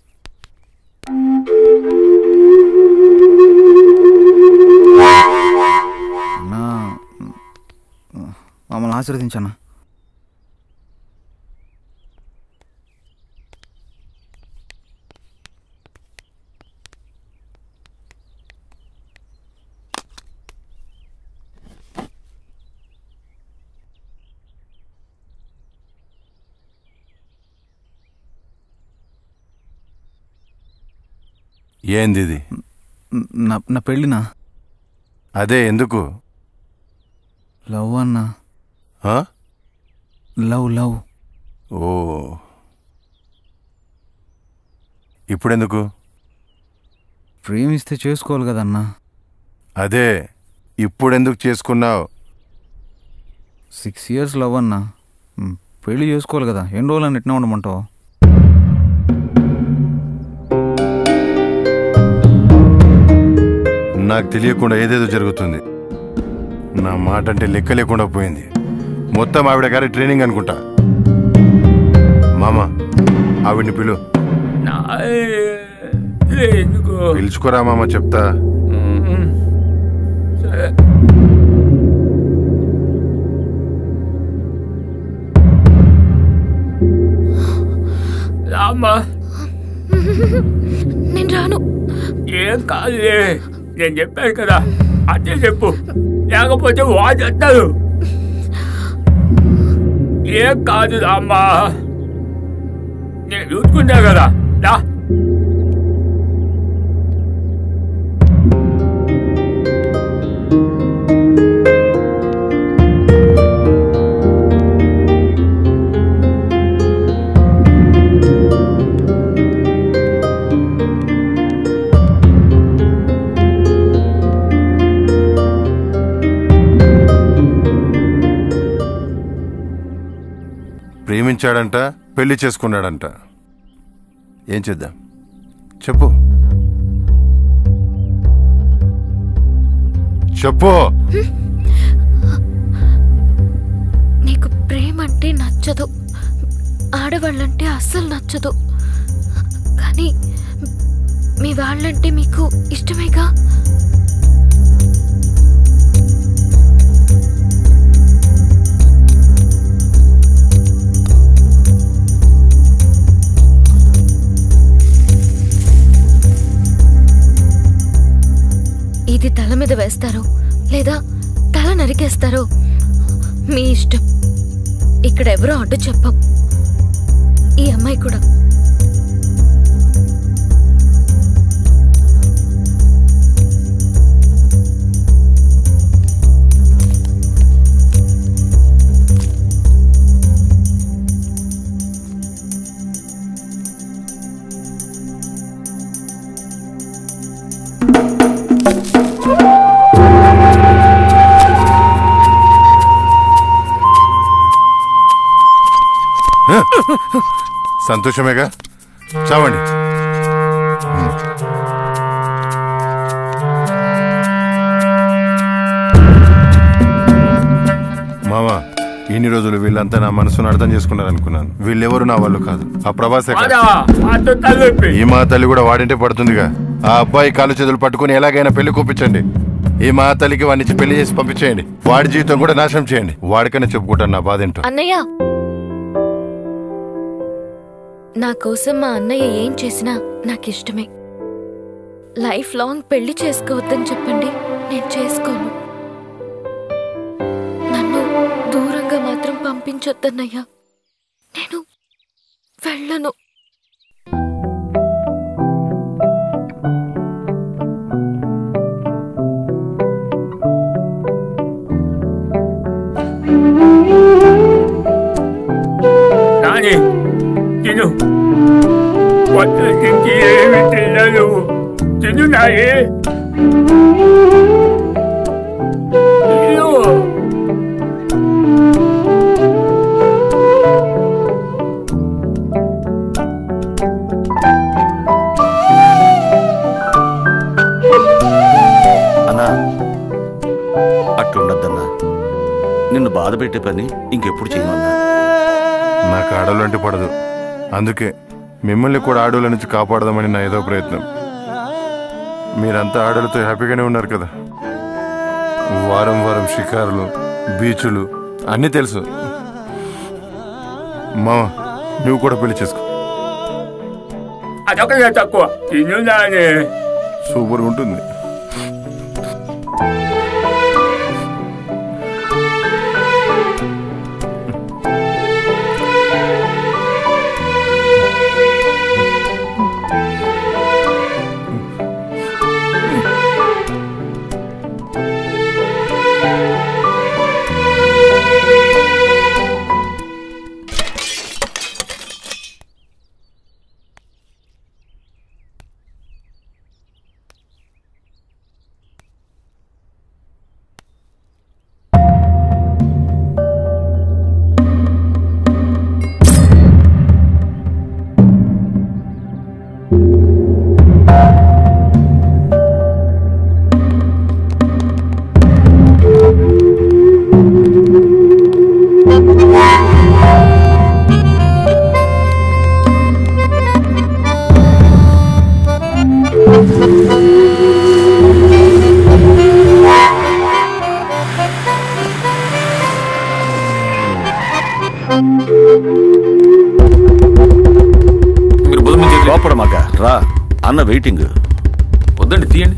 అన్నా మమ్మల్ని ఆశీర్వదించన్నా ఏంది ఇది నా నా పెళ్ళినా అదే ఎందుకు లవ్ అన్నా ఆ? లవ్ లవ్ ఓ ఇప్పుడెందుకు ప్రేమిస్తే చేసుకోవాలి కదన్నా అదే ఇప్పుడెందుకు చేసుకున్నావు సిక్స్ ఇయర్స్ లవ్ అన్నా మ్, పెళ్లి చేసుకోవాలి కదా ఎన్ని రోజులు అని ఎట్లా ఉండమంటావు నాకు తెలియకుండా ఏదేదో జరుగుతుంది నా మాట అంటే లెక్క లేకుండా పోయింది మొత్తం ఆవిడ గారి ట్రైనింగ్ అనుకుంటా మామ ఆవిడ్ని పిలు నా ఎందుకు పిలుచుకోరా మామ చెప్తా సరే రామ్మా నేను రాను ఏం కాదులే నేను చెప్పాను కదా అదే చెప్పు లేకపోతే వాడు వస్తారు ఏం కాదు అమ్మా నేను చూసుకుంటా కదా దా ప్రేమించాడంట పెళ్లి చేసుకున్నాడంట ఏం చేద్దాం చెప్పు చెప్పు నీకు ప్రేమ అంటే నచ్చదు ఆడవాళ్ళంటే అస్సలు నచ్చదు కానీ మీ వాళ్ళంటే మీకు ఇష్టమేగా ఇది తల మీద వేస్తారో లేదా తల నరికేస్తారో మీ ఇష్టం ఇక్కడ ఎవరో అడ్డు చెప్పం ఈ అమ్మాయి కూడా సంతోషమేగా చావండి మామా ఇన్ని రోజులు వీళ్ళంతా నా మనసును అర్థం చేసుకున్నారు అనుకున్నాను వీళ్ళెవరు నా వాళ్ళు కాదు ఆ ప్రభాస్ ఎక్కడ? వాడవా వాడితో తలనొప్పి ఈ మా తల్లి కూడా వాడింటే పడుతుందిగా ఆ అబ్బాయి కాలు చేతులు పట్టుకుని ఎలాగైనా పెళ్లి కూపించండి ఈ మా తల్లికి వాడిని పెళ్లి చేసి పంపించేయండి వాడి జీవితం కూడా నాశనం చేయండి వాడికనే చెప్పుకుంటాను నా బాధ ఏంటో అన్నయ్య నా కోసం మా అన్నయ్య ఏం చేసినా నాకిష్టమే లైఫ్ లాంగ్ పెళ్లి చేసుకోవద్దని చెప్పండి నేను చేసుకోను నన్ను దూరంగా మాత్రం పంపించొద్దన్నయ్యా నేను వెళ్ళను నాని తిను పొద్దు నుంచి ఏమి తినదు తిను నాని తిను అన్నా అట్లుండద్దన్నా నిన్ను బాధ పెట్టే పని ఇంకెప్పుడు చేయమన్నా నాకు ఆడలు అంటే పడదు అందుకే మిమ్మల్ని కూడా ఆడోళ్ళ నుంచి కాపాడదామని నా ఏదో ప్రయత్నం మీరంతా ఆడలతో హ్యాపీగానే ఉన్నారు కదా వారం వారం షికారులు బీచులు అన్నీ తెలుసు మామ నువ్వు కూడా పెళ్లి చేసుకో అదొకటే తక్కువ తిను నాని సూపర్ ఉంటుంది మీరు బుధం నుంచి లోపల మగ రా అన్న వెయిటింగ్ వద్దండి తీయండి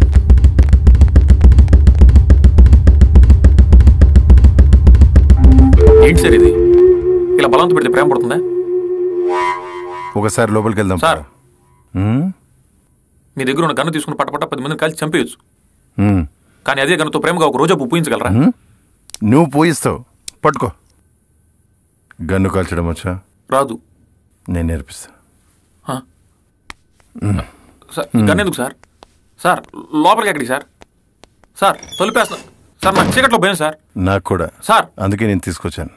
ఏంటి సార్ ఇది ఇలా బలంతో పెడితే ప్రేమ పడుతుందా ఒకసారి లోపలికి వెళ్దాం సార్ ఉమ్, మీ దగ్గర ఉన్న గన్ను తీసుకుని పట్టపట్ట పది మందిని కలిసి చంపేయచ్చు ఉమ్, కానీ అదే గన్నుతో ప్రేమగా ఒక రోజు పూయించగలరా ఉమ్. నువ్వు పోయిస్తావు పట్టుకో గన్ను కాల్చడం వచ్చా రాదు నేను నేర్పిస్తా ఆ? సార్ ఈ గన్ ఎందుకు సార్ సార్ లోపలికి ఎక్కడికి సార్ సార్ తొలిపేస్తా సార్ నాకు చీకట్లో భయం సార్ నాకు కూడా సార్ అందుకే నేను తీసుకొచ్చాను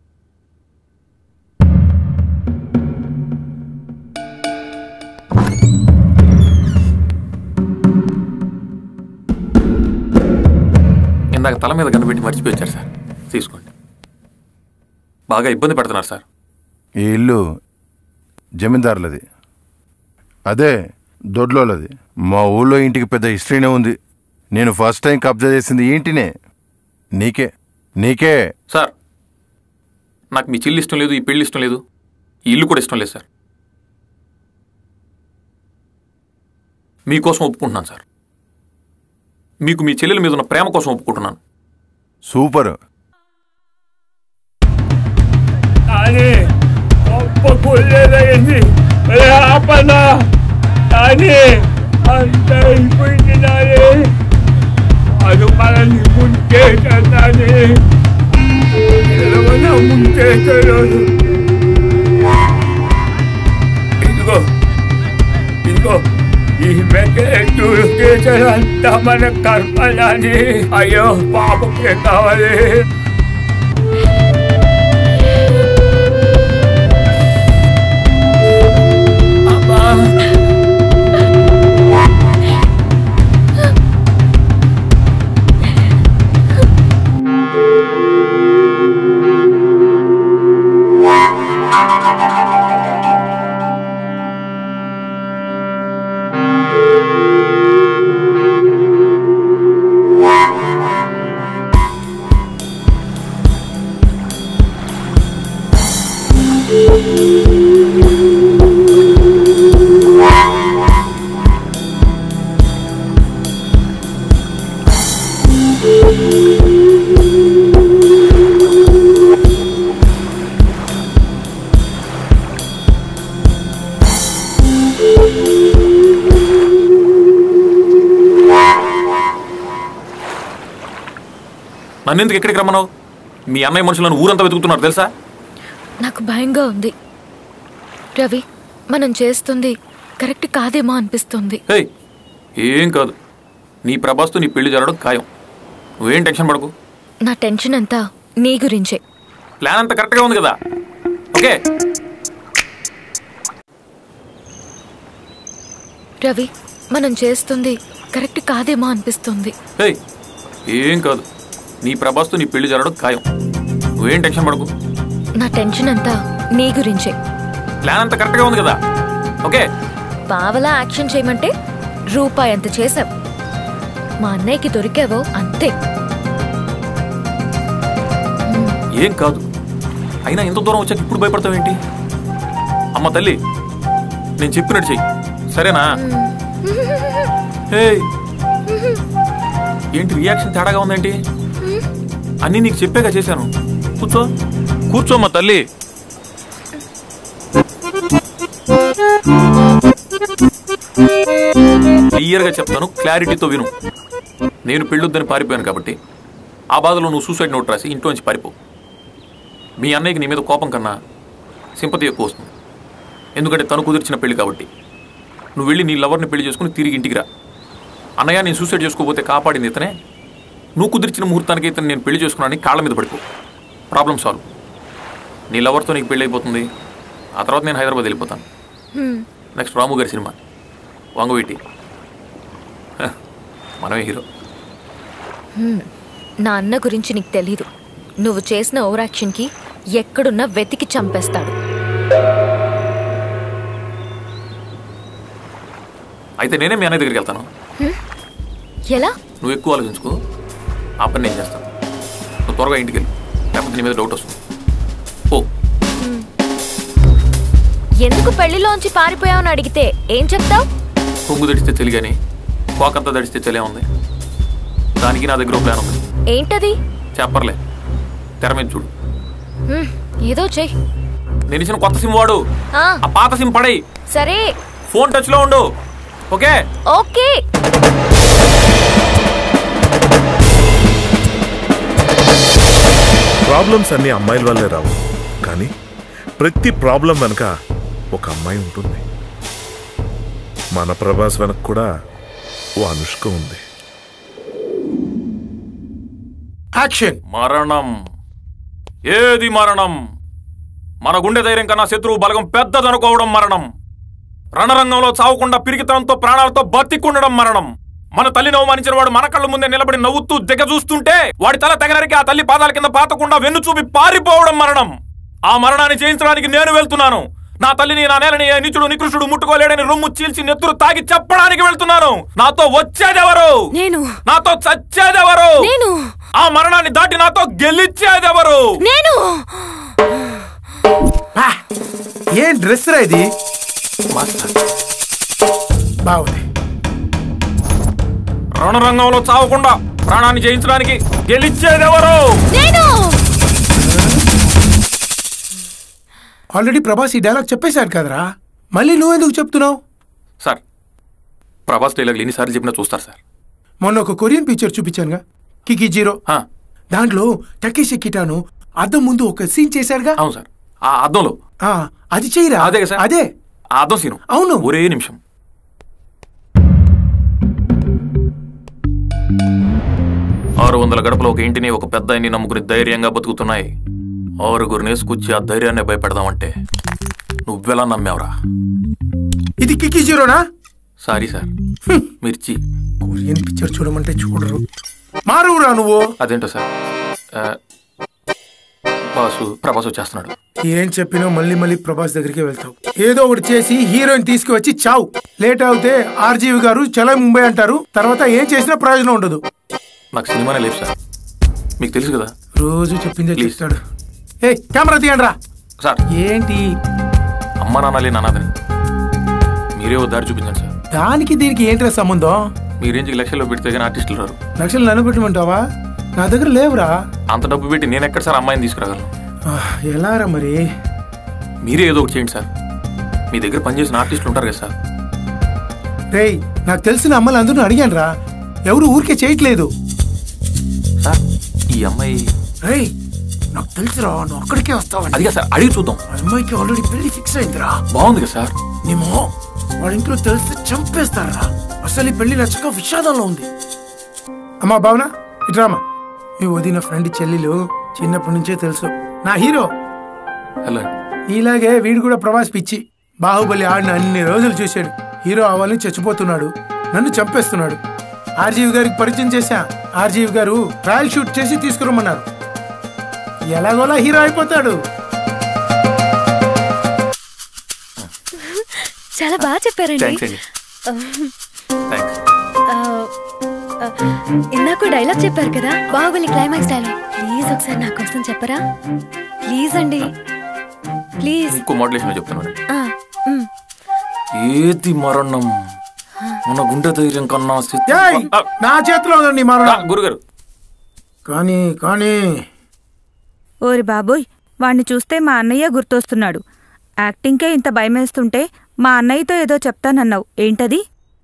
ఇందాక తల మీద గన్ను పెట్టి మర్చిపోయారు సార్ తీసుకోండి బాగా ఇబ్బంది పెడుతున్నారు సార్ ఈ ఇల్లు జమీందారులది అదే దొడ్లోలది మా ఊళ్ళో ఇంటికి పెద్ద హిస్టరీనే ఉంది నేను ఫస్ట్ టైం కబ్జా చేసింది ఈ ఇంటినే నీకే నీకే సార్ నాకు మీ చెల్లి ఇష్టం లేదు ఈ పెళ్లి ఇష్టం లేదు ఈ ఇల్లు కూడా ఇష్టం లేదు సార్ మీకోసం ఒప్పుకుంటున్నాను సార్ మీకు మీ చెల్లెల మీద ఉన్న ప్రేమ కోసం ఒప్పుకుంటున్నాను సూపర్ నాని ఒప్పుకోలేదయ్యింది ఆపనా నాని అంత అయిపోయింది నాని అది మనల్ని ముంచేటాని ఎలవన ముంచేటాడు ఇదిగో ఇదిగో ఈ మెకెట్టు చేశారంతా మన కర్మలని అయ్యో పాపకే కావాలి నన్ను ఎందుకు ఎక్కడికి రమ్మన్నావు మీ అన్నయ్య మనుషులను ఊరంతా వెతుకుతున్నారు తెలుసా నాకు భయంగా ఉంది రవి మనం చేస్తుంది కరెక్ట్ కాదేమో అనిపిస్తుంది హే ఏం కాదు నీ ప్రభాస్తో నీ పెళ్లి జరగడం ఖాయం నువ్వేం టెన్షన్ పడకు నా టెన్షన్ అంతా నీ గురించే ప్లాన్ అంతా కరెక్ట్గా ఉంది కదా ఓకే రవి మనం చేస్తుంది కరెక్ట్ కాదేమో అనిపిస్తుంది హే ఏం కాదు నీ ప్రభాస్తో నీ పెళ్లి జరగడం ఖాయం నువ్వేం టెన్షన్ పడకు నా టెన్షన్ అంతా నీ గురించే ప్లాన్ అంతా కరెక్ట్గా ఉంది కదా ఓకే పావలా యాక్షన్ చేయమంటే రూపాయి అంత చేశాం మా అన్నయ్యకి దొరికావో అంతే ఏం కాదు అయినా ఇంత దూరం వచ్చాక ఇప్పుడు భయపడతావేంటి అమ్మ తల్లి నేను చెప్పినట్టు చెయ్యి సరేనా హే ఏంటి రియాక్షన్ తేడాగా ఉందేంటి అన్నీ నీకు చెప్పాక చేశాను కూర్చో కూర్చోమ్మా తల్లి క్లియర్గా చెప్తాను క్లారిటీతో విను నేను పెళ్ళొద్దని పారిపోయాను కాబట్టి ఆ బాధలో నువ్వు సూసైడ్ నోట్ రాసి ఇంట్లోంచి పారిపో మీ అన్నయ్యకి నీ మీద కోపం కన్నా సింపతి ఎక్కువ వస్తుంది ఎందుకంటే తను కుదిర్చిన పెళ్లి కాబట్టి నువ్వు వెళ్ళి నీ లవర్ని పెళ్లి చేసుకుని తిరిగి ఇంటికి రా అన్నయ్య నేను సూసైడ్ చేసుకోకపోతే కాపాడింది ఇతనే నువ్వు కుదిర్చిన ముహూర్తానికి ఇతను నేను పెళ్లి చేసుకున్నానని కాళ్ళ మీద పడిపో ప్రాబ్లం సాల్వ్ నీ లవర్తో నీకు పెళ్లి అయిపోతుంది ఆ తర్వాత నేను హైదరాబాద్ వెళ్ళిపోతాను హ్మ్. నెక్స్ట్ రాము గారి సినిమా వంగవీటి హ, మనమే హీరో హ్మ్. నా అన్న గురించి నీకు తెలీదు నువ్వు చేసిన ఓవర్ యాక్షన్కి ఎక్కడున్నా వెతికి చంపేస్తాడు అయితే నేనే మీ అన్నయ్య దగ్గరికి వెళ్తాను హ్మ్? ఎలా నువ్వు ఎక్కువ ఆలోచించుకో ఆ పని నేను చేస్తాను నువ్వు త్వరగా ఇంటికి వెళ్ళి లేకపోతే నీ మీద డౌట్ వస్తుంది ఓ ఎందుకు పెళ్లిలోంచి పారిపోయావని అడిగితే ఏం చెప్తావు కొంగు దడిస్తే తెలియని కోకంతా దడిస్తే తెలియ ఉంది దానికి నా దగ్గర ఓ ప్లాన్ ఉంది ఏంటది చెప్పర్లే తెర మీద చూడు హ్మ్, ఏదో చెయ్యి నేను ఇచ్చిన కొత్త సిమ్ వాడు ఆ, ఆ పాత సిమ్ పడై సరే ఫోన్ టచ్ లో ఉండు ఓకే ఓకే ప్రాబ్లమ్స్ అన్ని అమ్మాయిల వల్లే రావు కానీ ప్రతి ప్రాబ్లం వెనక ఒక అమ్మాయి ఉంటుంది మన ప్రభాస్ వెనక కూడా ఓ అనుష్క ఉంది యాక్షన్ మరణం ఏది మరణం మన గుండె ధైర్యం కన్నా శత్రువు బలగం పెద్దదనుకోవడం మరణం రణరంగంలో చావకుండా పిరికితనంతో ప్రాణాలతో బతికుండడం మరణం మన తల్లిని అవమానించిన వాడు మన కళ్ళ ముందే నిలబడి నవ్వుతూ దిగ చూస్తుంటే వాడి తల తెగనరికి ఆ తల్లి పాదాల కింద పాతకుండా వెన్ను చూపి పారిపోవడం మరణం ఆ మరణాన్ని చేయించడానికి నేను వెళ్తున్నాను నా తల్లిని నా నేలని ఏ నీచుడు నికృష్టుడు ముట్టుకోలేడని రొమ్ము చీల్చి నెత్తురు తాగి చెప్పడానికి వెళ్తున్నాను నాతో వచ్చేదెవరు నేను నాతో చచ్చేదెవరు నేను ఆ మరణాన్ని దాటి నాతో గెలిచేదెవరు నేను ఏం డ్రెస్ రా ఇది బాగుంది రణరంగంలో చావకుండా ప్రాణాన్ని జయించడానికి గెలిచేదెవరు నేను ఆల్రెడీ ప్రభాస్ ఈ డైలాగ్ చెప్పేశారు కదరా మళ్ళీ నువ్వెందుకు చెప్తున్నావు సార్ ప్రభాస్ డైలాగ్ ఎన్నిసార్లు చెప్పినా చూస్తారు సార్ మొన్న ఒక కొరియన్ పిక్చర్ చూపించానుగా కికి జీరో దాంట్లో టకేషి కిటాను అద్దం ముందు ఒక సీన్ చేశారుగా అవును సార్ ఆ అద్దంలో ఆ, అది చెయ్యరా అదే కదా సార్ అదే ఆ అద్దం సీను అవును ఒరే నిమిషం ఆరు వందల గడపలో ఒక ఇంటిని ఒక పెద్ద ఇంటిని నమ్ముకుని ధైర్యంగా బతుకుతున్నాయి ఆరుగురు నేసుకొచ్చి ఆ ధైర్యాన్ని భయపెడదామంటే నువ్వెలా నమ్మావురా ఇది కికి జీరోనా సారీ సార్ మిర్చి కొరియన్ పిక్చర్ చూడమంటే చూడరు మారువురా నువ్వు అదేంటో సార్ ఆ, బాసు ప్రభాస్ వచ్చేస్తున్నాడు ఏం చెప్పినా మళ్ళీ మళ్ళీ ప్రభాస్ దగ్గరికి వెళ్తావు ఏదో ఒకటి చేసి హీరోయిన్ తీసుకువచ్చి చావు లేట్ అవుతే ఆర్జీవి గారు చలో ముంబై అంటారు తర్వాత ఏం చేసినా ప్రయోజనం ఉండదు నాకు సినిమానే లేదు సార్ మీకు తెలుసు కదా రోజు చెప్పిందే చేస్తాడు ఏ కెమెరా తీయండి రా సార్ ఏంటి అమ్మ నాన్నలే నానాదని మీరే ఓ దారి చూపించండి సార్ దానికి దీనికి ఏంట్రా సంబంధం మీ రేంజ్కి లక్షల్లో పెడితే కానీ ఆర్టిస్టులు రారు లక్షలు నన్ను పెట్టమంటావా నా దగ్గర లేవురా అంత డబ్బు పెట్టి నేను ఎక్కడ సార్ అమ్మాయిని తీసుకురాగలను ఆ, ఎలారా మరి మీరే ఏదో ఒకటి చేయండి సార్ మీ దగ్గర పనిచేసిన ఆర్టిస్టులు ఉంటారు కదా సార్ రేయ్ నాకు తెలిసిన అమ్మాయిలు అందరూ అడిగాను రా ఎవరు ఊరికే చేయట్లేదు సార్ ఈ అమ్మాయి రేయ్ నాకు తెలుసురా నువ్వు అక్కడికే వస్తావని అదిగా సార్ అడిగి చూద్దాం ఆ అమ్మాయికి ఆల్రెడీ పెళ్లి ఫిక్స్ అయిందిరా బాగుంది కదా సార్ నేమో వాళ్ళ ఇంట్లో తెలిస్తే చంపేస్తారా అసలు ఈ పెళ్లి నచ్చక విషాదంలో ఉంది అమ్మా భావన ఇట్రామా మీ వదిన ఫ్రెండ్ చెల్లెలు చిన్నప్పటి నుంచే తెలుసు నా హీరో హలో ఇలాగే వీడు కూడా ప్రభాస్ పిచ్చి బాహుబలి ఆడిన అన్ని రోజులు చూశాడు హీరో అవ్వాలని చచ్చిపోతున్నాడు నన్ను చంపేస్తున్నాడు ఆర్జీవి గారికి పరిచయం చేశా ఆర్జీవి గారు ట్రయల్ షూట్ చేసి తీసుకురమ్మన్నారు ఎలాగోలా హీరో అయిపోతాడు చాలా బాగా చెప్పారండి థ్యాంక్స్ అండి థ్యాంక్స్ ఆ, ఆ, ఇందాక డైలాగ్ చెప్పారు కదా బాహుబలి క్లైమాక్స్ డైలాగ్ ప్లీజ్ ఒకసారి నా కోసం చెప్పరా ప్లీజ్ అండి ప్లీజ్ ఇంకో మోడలేషన్ చెప్తున్నాను ఆ, ఉమ్. ఏది మరణం మన గుండె ధైర్యం కన్నా శత్రు- ఏయ్! నా చేతిలో ఉందండి మరణ గురుగారు కానీ కానీ ఓరి బాబోయ్ వాణ్ణి చూస్తే మా అన్నయ్య గుర్తొస్తున్నాడు యాక్టింగ్కే ఇంత భయమేస్తుంటే మా అన్నయ్యతో ఏదో చెప్తానన్నావు ఏంటది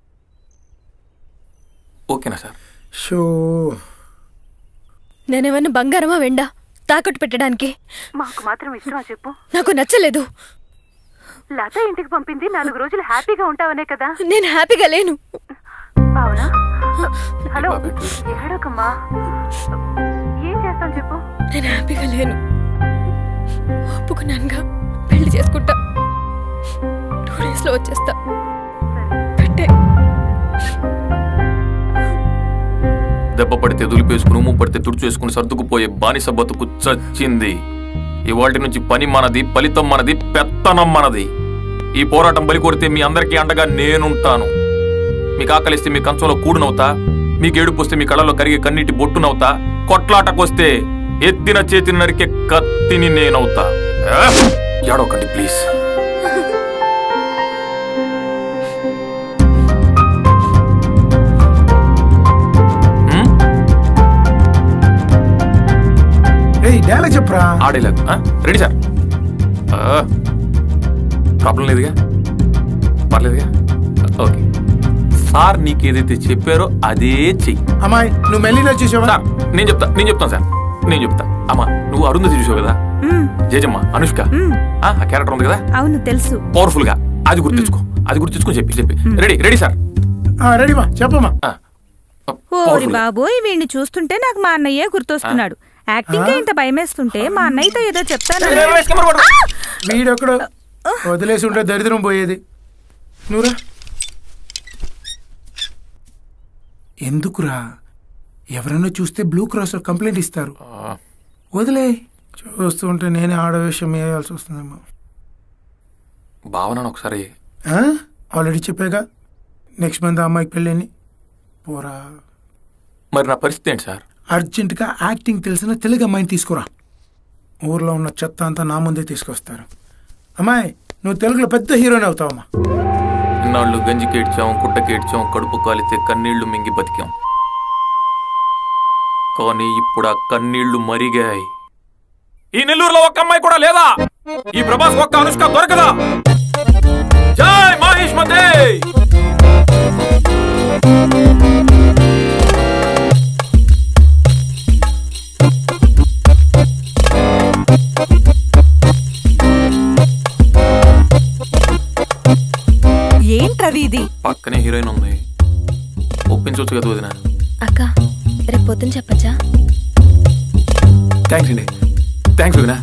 ఓకేనా సార్ షో నేనేమన్నా బంగారమా వెండా తాకట్టు పెట్టడానికి మాకు మాత్రం ఇష్టమా చెప్పు నాకు నచ్చలేదు లత ఇంటికి పంపింది నాలుగు రోజులు హ్యాపీగా ఉంటావనే కదా నేను హ్యాపీగా లేను అవునా హలో ఏడోకమ్మా ఏం చేస్తాం చెప్పు నేను హ్యాపీగా లేను ఒప్పుకున్నానుగా పెళ్లి చేసుకుంటా టూ డేస్ లో వచ్చేస్తా పెట్టే దెబ్బ పడితే దులిపేసుకుని ఉమ్ము పడితే తుడిచేసుకుని సర్దుకుపోయే బానిస బతుకు చచ్చింది ఇవాటి నుంచి పని మనది ఫలితం మనది పెత్తనం మనది ఈ పోరాటం బలి కొడితే మీ అందరికీ అండగా నేనుంటాను మీకు ఆకలిస్తే మీ కంచంలో కూడునవుతా మీకు ఏడుపు వస్తే మీ కళ్ళలో కరిగే కన్నీటి బొట్టునవుతా కొట్లాటకొస్తే ఎత్తిన చేతిని నరికే కత్తిని నేనవుతా ఏ? ఏడవకండి ప్లీజ్ ఏయ్ డైలాగ్ చెప్పరా ఆడేలాగా రెడీ సార్ ప్రాబ్లం లేదుగా పర్లేదుగా ఓకే సార్ నీకు ఏదైతే చెప్పారో అదే చెయ్యి అమ్మాయి నువ్వు మెల్లిలో చూసావా సార్ నేను చెప్తా నేను చెప్తాను సార్ నేను చెప్తా అమ్మా నువ్వు అరుంధతి చూసావు కదా జేజమ్మ అనుష్క ఆ క్యారెక్టర్ ఉంది కదా అవును తెలుసు పవర్ఫుల్ గా అది గుర్తించుకో అది గుర్తించుకొని చెప్పి చెప్పి రెడీ రెడీ సార్ రెడీమా చెప్పమ్మా ఓరి బాబోయ్ వీడిని చూస్తుంటే నాకు మా అన్నయ్యే గుర్తొస్తున్నాడు యాక్టింగ్ ఇంత భయమేస్తుంటే మా అన్నయ్యతో ఏదో చెప్తాను వీడొక్కడు వదిలేసి ఉంటే దరిద్రం పోయేది నువ్వురా ఎందుకురా ఎవరైనా చూస్తే బ్లూ క్రాస్ కంప్లైంట్ ఇస్తారు వదిలే చూస్తూ ఉంటే నేనే ఆడవేషం వేయాల్సి వస్తుందేమో భావన ఒకసారి ఆ? ఆల్రెడీ చెప్పాగా నెక్స్ట్ మంత్ ఆ అమ్మాయికి పెళ్ళని పోరా మరి నా పరిస్థితి ఏంటి సార్ అర్జెంటుగా యాక్టింగ్ తెలిసిన తెలుగు అమ్మాయిని తీసుకురా ఊర్లో ఉన్న చెత్త అంతా నా ముందే తీసుకొస్తారు అమ్మాయి నువ్వు తెలుగులో పెద్ద హీరోయిన్ అవుతావమ్మా ఇన్నాళ్ళు గంజి కేడ్చాం కుట్ట కేడ్చాం కడుపు కాలితే కన్నీళ్లు మింగి బతికాం కానీ ఇప్పుడు ఆ కన్నీళ్లు మరిగాయి ఈ నెల్లూరులో ఒక్క అమ్మాయి కూడా లేదా ఈ ప్రభాస్ ఒక్క అనుష్క దొరకదా జై మహేష్ మతే ఏంట్రవి ఇది పక్కనే హీరోయిన్ ఉంది ఒప్పించవచ్చు కదా వదిన అక్క రేపు పొద్దున చెప్పచ్చా థ్యాంక్స్ అండి థ్యాంక్స్ వదిన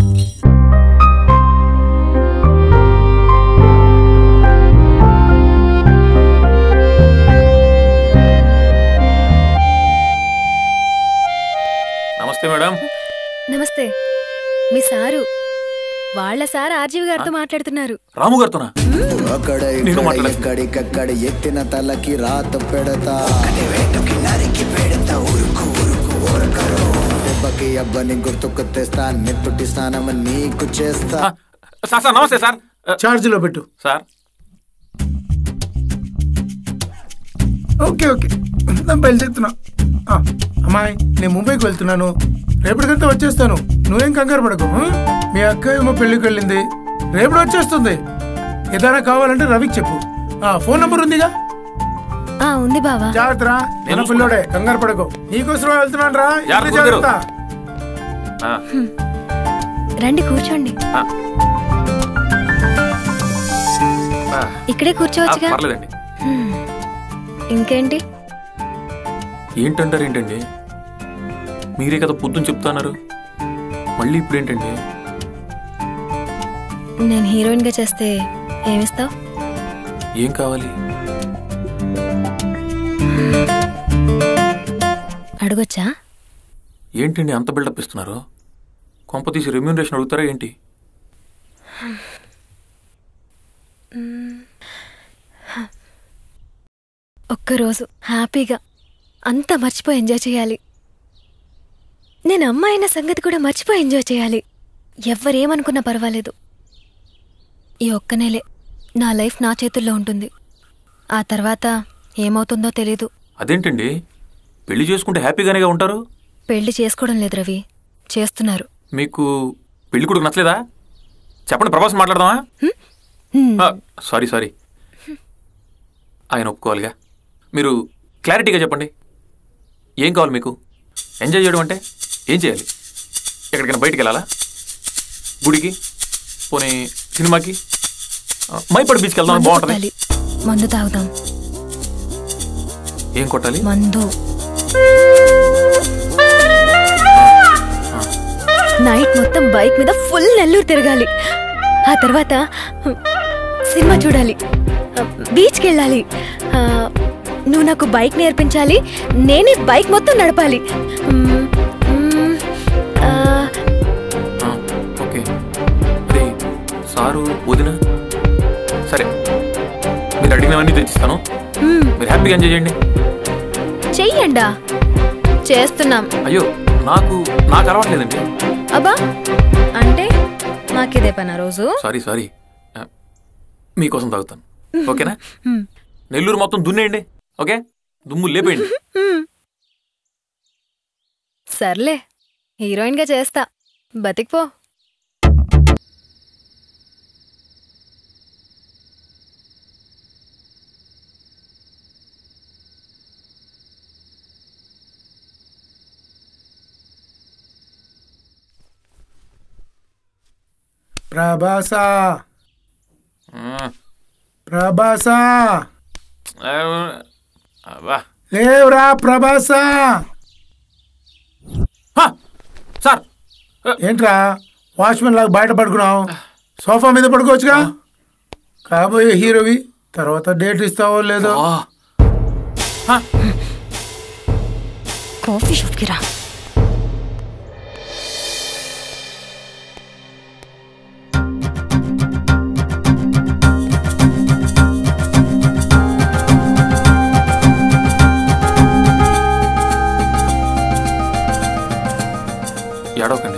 నమస్తే మేడం నమస్తే మీ సారు వాళ్ళ సార్ ఆర్జీవి గారితో మాట్లాడుతున్నారు రాము గారితోనా అక్కడ నేను ఇక్కడ మాట్లాడను. ఎక్కడికక్కడ ఎత్తిన తలకి రాత పెడతా నరికి పెడతా ఉరుకు ఉరుకు ఉరకరు దెబ్బకి అబ్బని గుర్తుకు తెస్తా నిప్పుటి స్నానం నీకు చేస్తా సార్ సార్ నమస్తే సార్ ఛార్జ్లో పెట్టు సార్ ఓకే ఓకే నేను బయలుదేరుతున్నా ఆ, అమ్మాయి నేను ముంబైకి వెళ్తున్నాను రేపటికంతా వచ్చేస్తాను నువ్వేం కంగారు పడకు ఆ? మీ అక్క ఏమో పెళ్లికి వెళ్ళింది రేపటి వచ్చేస్తుంది ఏదైనా కావాలంటే రవికి చెప్పు ఆ ఫోన్ నంబర్ ఉందిగా ఆ ఉంది బావా జాగ్రత్త రా మన పిల్లోడే కంగారు పడకు నీకోసం వెళ్తున్నాను రా జాగ్రత్త, ఇంటి జాగ్రత్త ఆ, రండి కూర్చోండి ఆ. ఆ, ఇక్కడే కూర్చోవచ్చుగా పర్లేదండి హ్మ్. ఇంకేంటి ఏంటంటారు ఏంటండి మీరే కదా పొద్దున్న చెప్తున్నారు మళ్ళీ ఇప్పుడు ఏంటండి నేను హీరోయిన్ గా చేస్తే ఏమిస్తావు ఏం కావాలి అడగొచ్చా ఏంటండి అంత బిల్డప్ ఇస్తున్నారు కొంప తీసి రెమ్యూనరేషన్ అడుగుతారా ఏంటి ఒక్కరోజు హ్యాపీగా అంతా మర్చిపోయి ఎంజాయ్ చేయాలి నేను అమ్మ అయిన సంగతి కూడా మర్చిపోయి ఎంజాయ్ చేయాలి ఎవ్వరేమనుకున్నా పర్వాలేదు ఈ ఒక్క నెలే నా లైఫ్ నా చేతుల్లో ఉంటుంది ఆ తర్వాత ఏమవుతుందో తెలీదు అదేంటండి పెళ్లి చేసుకుంటే హ్యాపీగానేగా ఉంటారు పెళ్లి చేసుకోవడం లేదు రవి చేస్తున్నారు మీకు పెళ్లి కొడుకు నచ్చలేదా చెప్పండి ప్రభాస్ మాట్లాడదామా ఆ, సారీ సారీ ఆయన ఒప్పుకోవాలిగా మీరు క్లారిటీగా చెప్పండి ఏం కావాలి మీకు ఎంజాయ్ చేయడం అంటే ఏం చేయాలి ఎక్కడికైనా బయటికి వెళ్ళాలా గుడికి పోనీ సినిమాకి ఆ, మైపడి బీచ్కి వెళ్దాం మందు బాగుంటుంది కొట్టాలి. మందు తాగుదాం ఏం కొట్టాలి మందు నైట్ మొత్తం బైక్ మీద ఫుల్ నెల్లూరు తిరగాలి ఆ తర్వాత సినిమా చూడాలి బీచ్కి వెళ్ళాలి ఆ, నువ్వు నాకు బైక్ నేర్పించాలి నేనే బైక్ మొత్తం నడపాలి మ్మ్, మ్మ్, ఆ, ఓకే మరి సారు వదిన సరే మీరు అడిగినవన్నీ తెచ్చిస్తాను మ్మ్, మీరు హ్యాపీగా ఎంజాయ్ చేయండి చెయ్యండా చేస్తున్నాం అయ్యో నాకు నాకు అలవాట్లేదండి అబ్బా అంటే మాకిదే పనా రోజు సారీ సారీ ఆ, మీకోసం తాగుతాను ఓకేనా మ్మ్. నెల్లూరు మొత్తం దున్నేయండి ఓకే దుమ్ము లేపేయండి మ్మ్. సర్లే హీరోయిన్ గా చేస్తా బతికిపో ప్రభాసా మ్మ్. ప్రభాసా ఆ, అబ్బా లేవురా ప్రభాసా సార్ ఏంట్రా వాచ్మెన్ లాగా బయట పడుకున్నావు సోఫా మీద పడుకోవచ్చుగా కాబోయే హీరోవి తర్వాత డేట్ ఇస్తావో లేదో కాఫీ షాప్కి రా ఏడవకండి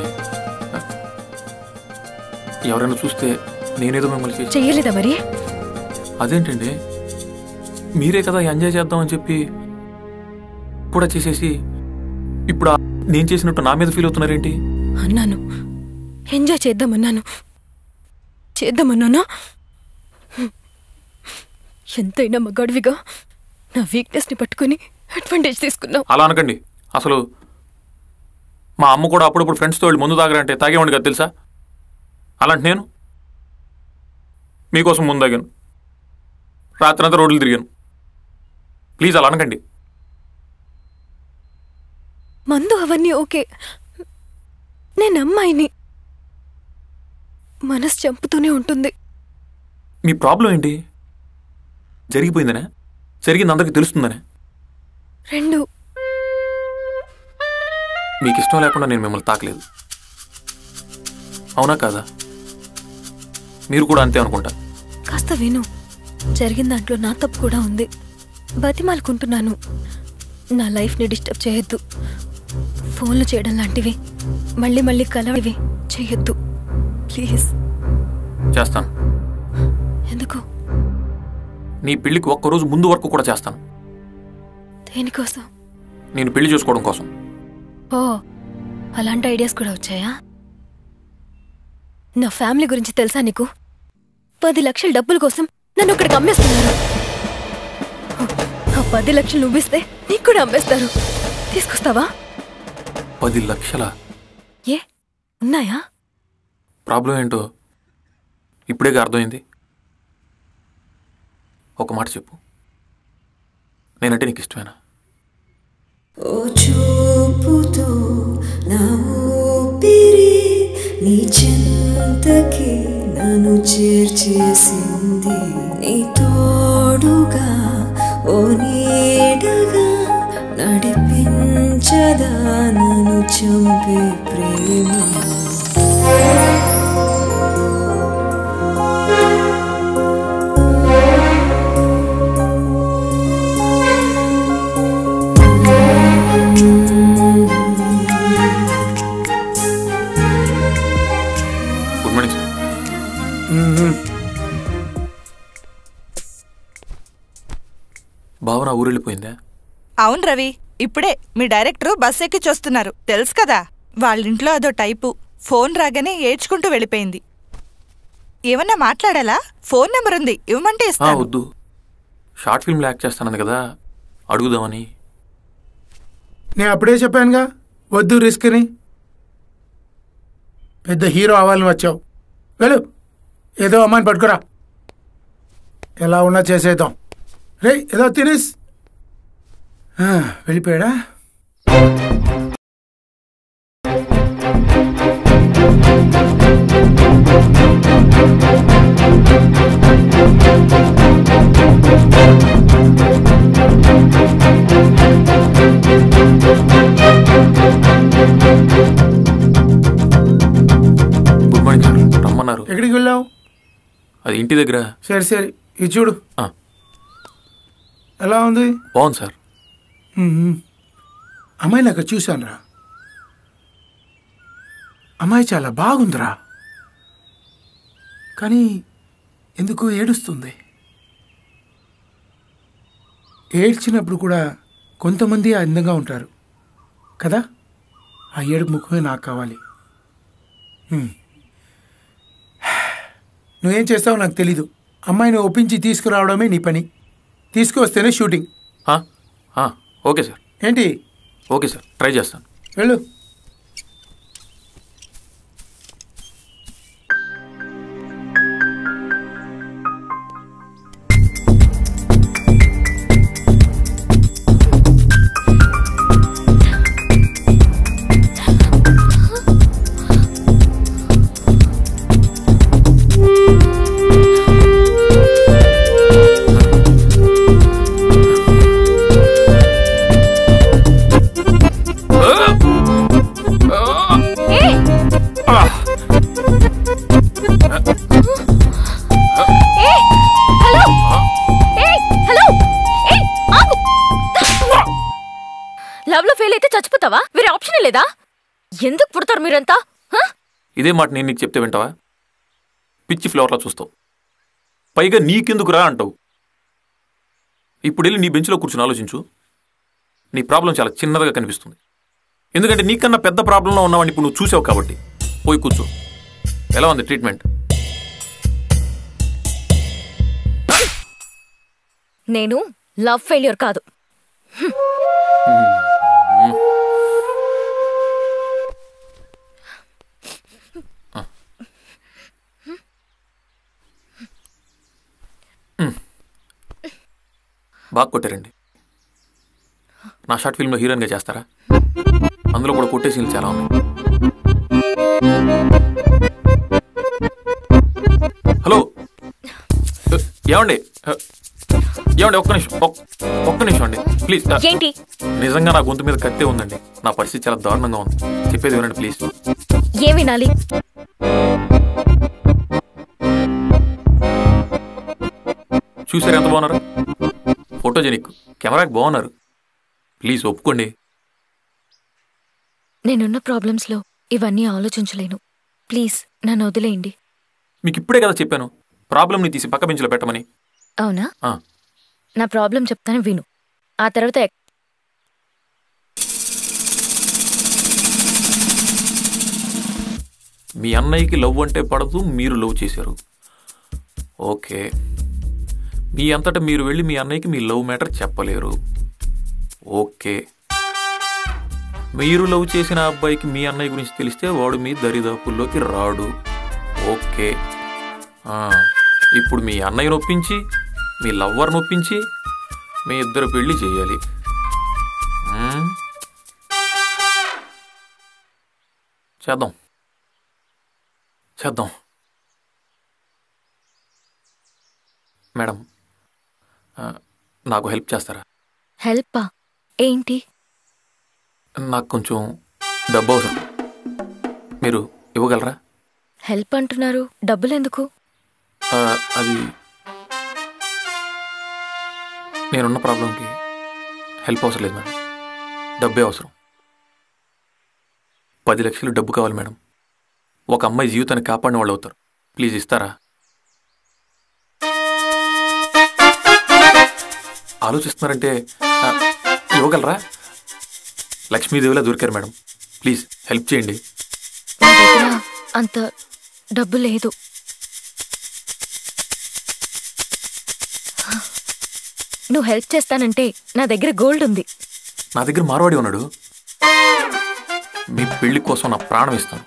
ఎవరైనా చూస్తే నేనేదో మిమ్మల్ని చేసి చెయ్యలేదా మరి అదేంటండి మీరే కదా ఎంజాయ్ చేద్దామని చెప్పి కూడా చేసేసి ఇప్పుడు ఆ నేను చేసినట్టు నా మీద ఫీల్ అవుతున్నారేంటి అన్నాను ఎంజాయ్ చేద్దామన్నాను చేద్దామన్నానా హ్మ్. ఎంతైనా మగాడివిగా నా వీక్నెస్ని పట్టుకుని అడ్వాంటేజ్ తీసుకున్నావు అలా అనకండి అసలు మా అమ్మ కూడా అప్పుడప్పుడు ఫ్రెండ్స్తో వెళ్ళి ముందు తాగరంటే తాగేవాడి కదా తెలుసా అలాంటి నేను మీకోసం ముందు తాగాను రాత్రంతా రోడ్లు తిరిగాను ప్లీజ్ అలా అనకండి మందు అవన్నీ ఓకే నేను అమ్మాయిని మనసు చంపుతూనే ఉంటుంది మీ ప్రాబ్లం ఏంటి జరిగిపోయిందనే జరిగింది అందరికీ తెలుస్తుందనే రెండు మీకు ఇష్టం లేకుండా నేను మిమ్మల్ని తాకలేదు అవునా కాదా మీరు కూడా అంతే అనుకుంటా కాస్త విను జరిగిన దాంట్లో నా తప్పు కూడా ఉంది బతిమాలుకుంటున్నాను నా లైఫ్ని డిస్టర్బ్ చేయొద్దు ఫోన్లు చేయడం లాంటివి మళ్ళీ మళ్ళీ కలవడివి చేయొద్దు ప్లీజ్ చేస్తాను ఎందుకు నీ పెళ్లికి ఒక్కరోజు ముందు వరకు కూడా చేస్తాను దేనికోసం నేను పెళ్లి చేసుకోవడం కోసం ఓ అలాంటి ఐడియాస్ కూడా వచ్చాయా నా ఫ్యామిలీ గురించి తెలుసా నీకు పది లక్షల డబ్బుల కోసం నన్ను ఒకడికి అమ్మేస్తున్నారు ఆ పది లక్షలు నువ్విస్తే నీకు కూడా అమ్మేస్తారు తీసుకొస్తావా పది లక్షల ఏ ఉన్నాయా ప్రాబ్లం ఏంటో ఇప్పుడేగా అర్థమైంది ఒక మాట చెప్పు నేనంటే నీకు ఇష్టమేనా ఓ చూపుతో నా ఊపిరి నీ చెంతకి నన్ను చేర్చేసింది నీ తోడుగా ఓ నీడగా నడిపించదా నన్ను చంపే ప్రేమ గుడ్ మార్నింగ్ సార్ భావన ఊరెళ్ళిపోయిందా అవును రవి ఇప్పుడే మీ డైరెక్టర్ బస్ ఎక్కి చూస్తున్నారు తెలుసు కదా వాళ్ళింట్లో అదో టైపు ఫోన్ రాగానే ఏడ్చుకుంటూ వెళ్ళిపోయింది ఏమన్నా మాట్లాడాలా ఫోన్ నెంబర్ ఉంది ఇవ్వమంటే ఆ, ఇస్తాను వద్దు షార్ట్ ఫిల్మ్లో యాక్ట్ చేస్తానంది కదా అడుగుదామని నేను అప్పుడే చెప్పానుగా వద్దు రిస్క్ అని పెద్ద హీరో అవ్వాలని వచ్చావు వెళ్ళు ఏదో అమ్మాయిని పట్టుకురా ఎలా ఉన్నా చేసేద్దాం రే ఏదో తినేస్ ఆ, వెళ్ళిపోయాడా గుడ్ మార్నింగ్ సార్ రమ్మన్నారు ఎక్కడికి వెళ్ళావు అది ఇంటి దగ్గర సరే సరే ఇది చూడు ఆ. ఎలా ఉంది బాగుంది సార్ మ్మ్. అమ్మాయిని అక్కడ చూశానురా అమ్మాయి చాలా బాగుందిరా కానీ ఎందుకు ఏడుస్తుంది ఏడ్చినప్పుడు కూడా కొంతమంది అందంగా ఉంటారు కదా ఆ ఏడుపు ముఖమే నాకు కావాలి మ్మ్. నువ్వేం చేస్తావో నాకు తెలీదు అమ్మాయిని ఒప్పించి తీసుకురావడమే నీ పని తీసుకువస్తేనే షూటింగ్ ఆ, ఆ, ఓకే సార్ ఏంటి ఓకే సార్ ట్రై చేస్తాను వెళ్ళు ఫెయిల్ అయితే చచ్చిపోతావా వేరే ఆప్షన్ లేదా ఎందుకు పుడతారు మీరంతా హ? ఇదే మాట నేను నీకు చెప్తే వింటావా పిచ్చి ఫ్లవర్లా చూస్తావు పైగా నీకెందుకు రా అంటావు ఇప్పుడు వెళ్ళి నీ బెంచ్లో కూర్చుని ఆలోచించు నీ ప్రాబ్లం చాలా చిన్నదిగా కనిపిస్తుంది ఎందుకంటే నీకన్నా పెద్ద ప్రాబ్లంలో ఉన్నావని ఇప్పుడు నువ్వు చూసావు కాబట్టి పోయి కూర్చో ఎలా ఉంది ట్రీట్మెంట్ నేను లవ్ ఫెయిల్యూర్ కాదు బాగా కొట్టారండి నా షార్ట్ ఫిల్మ్లో హీరోయిన్గా చేస్తారా అందులో కూడా కొట్టే సీన్లు చాలా ఉన్నాయి హలో ఏమండి ఏమండి ఒక్క నిమిషం ఒక్- ఒక్క నిమిషం అండి ప్లీజ్ ఏంటి నిజంగా నా గొంతు మీద కత్తే ఉందండి నా పరిస్థితి చాలా దారుణంగా ఉంది చెప్పేది వినండి ప్లీజ్ ఏం వినాలి చూసారు ఎంత బాగున్నారు ఫోటోజెనిక్ కెమెరాకి బాగున్నారు ప్లీజ్ ఒప్పుకోండి నేనున్న ప్రాబ్లమ్స్లో ఇవన్నీ ఆలోచించలేను ప్లీజ్ నన్ను వదిలేయండి మీకు ఇప్పుడే కదా చెప్పాను ప్రాబ్లమ్ని తీసి పక్క బెంచ్లో పెట్టమని అవునా ఆ. నా ప్రాబ్లం చెప్తాను విను ఆ తర్వాత ఎక్- మీ అన్నయ్యకి లవ్ అంటే పడదు మీరు లవ్ చేశారు ఓకే మీ అంతటా మీరు వెళ్ళి మీ అన్నయ్యకి మీ లవ్ మ్యాటర్ చెప్పలేరు ఓకే మీరు లవ్ చేసిన అబ్బాయికి మీ అన్నయ్య గురించి తెలిస్తే వాడు మీ దరిదాపుల్లోకి రాడు ఓకే ఆ, ఇప్పుడు మీ అన్నయ్య నొప్పించి మీ లవ్వర్ నొప్పించి మీ ఇద్దరు పెళ్లి చేయాలి మ్మ్? చేద్దాం చేద్దాం మేడం ఆ, నాకు హెల్ప్ చేస్తారా హెల్పా ఏంటి నాకు కొంచెం డబ్బు అవసరం మీరు ఇవ్వగలరా హెల్ప్ అంటున్నారు డబ్బులు ఎందుకు ఆ, అది నేనున్న ప్రాబ్లంకి హెల్ప్ అవసరం లేదు మేడం డబ్బే అవసరం పది లక్షలు డబ్బు కావాలి మేడం ఒక అమ్మాయి జీవితాన్ని కాపాడిన వాళ్ళు అవుతారు ప్లీజ్ ఇస్తారా ఆలోచిస్తున్నారంటే ఆ, ఇవ్వగలరా లక్ష్మీదేవిలా దొరికారు మేడం ప్లీజ్ హెల్ప్ చేయండి నా దగ్గర అంత డబ్బు లేదు నువ్వు హెల్ప్ చేస్తానంటే నా దగ్గర గోల్డ్ ఉంది నా దగ్గర మార్వాడి ఉన్నాడు మీ పెళ్లి కోసం నా ప్రాణం ఇస్తాను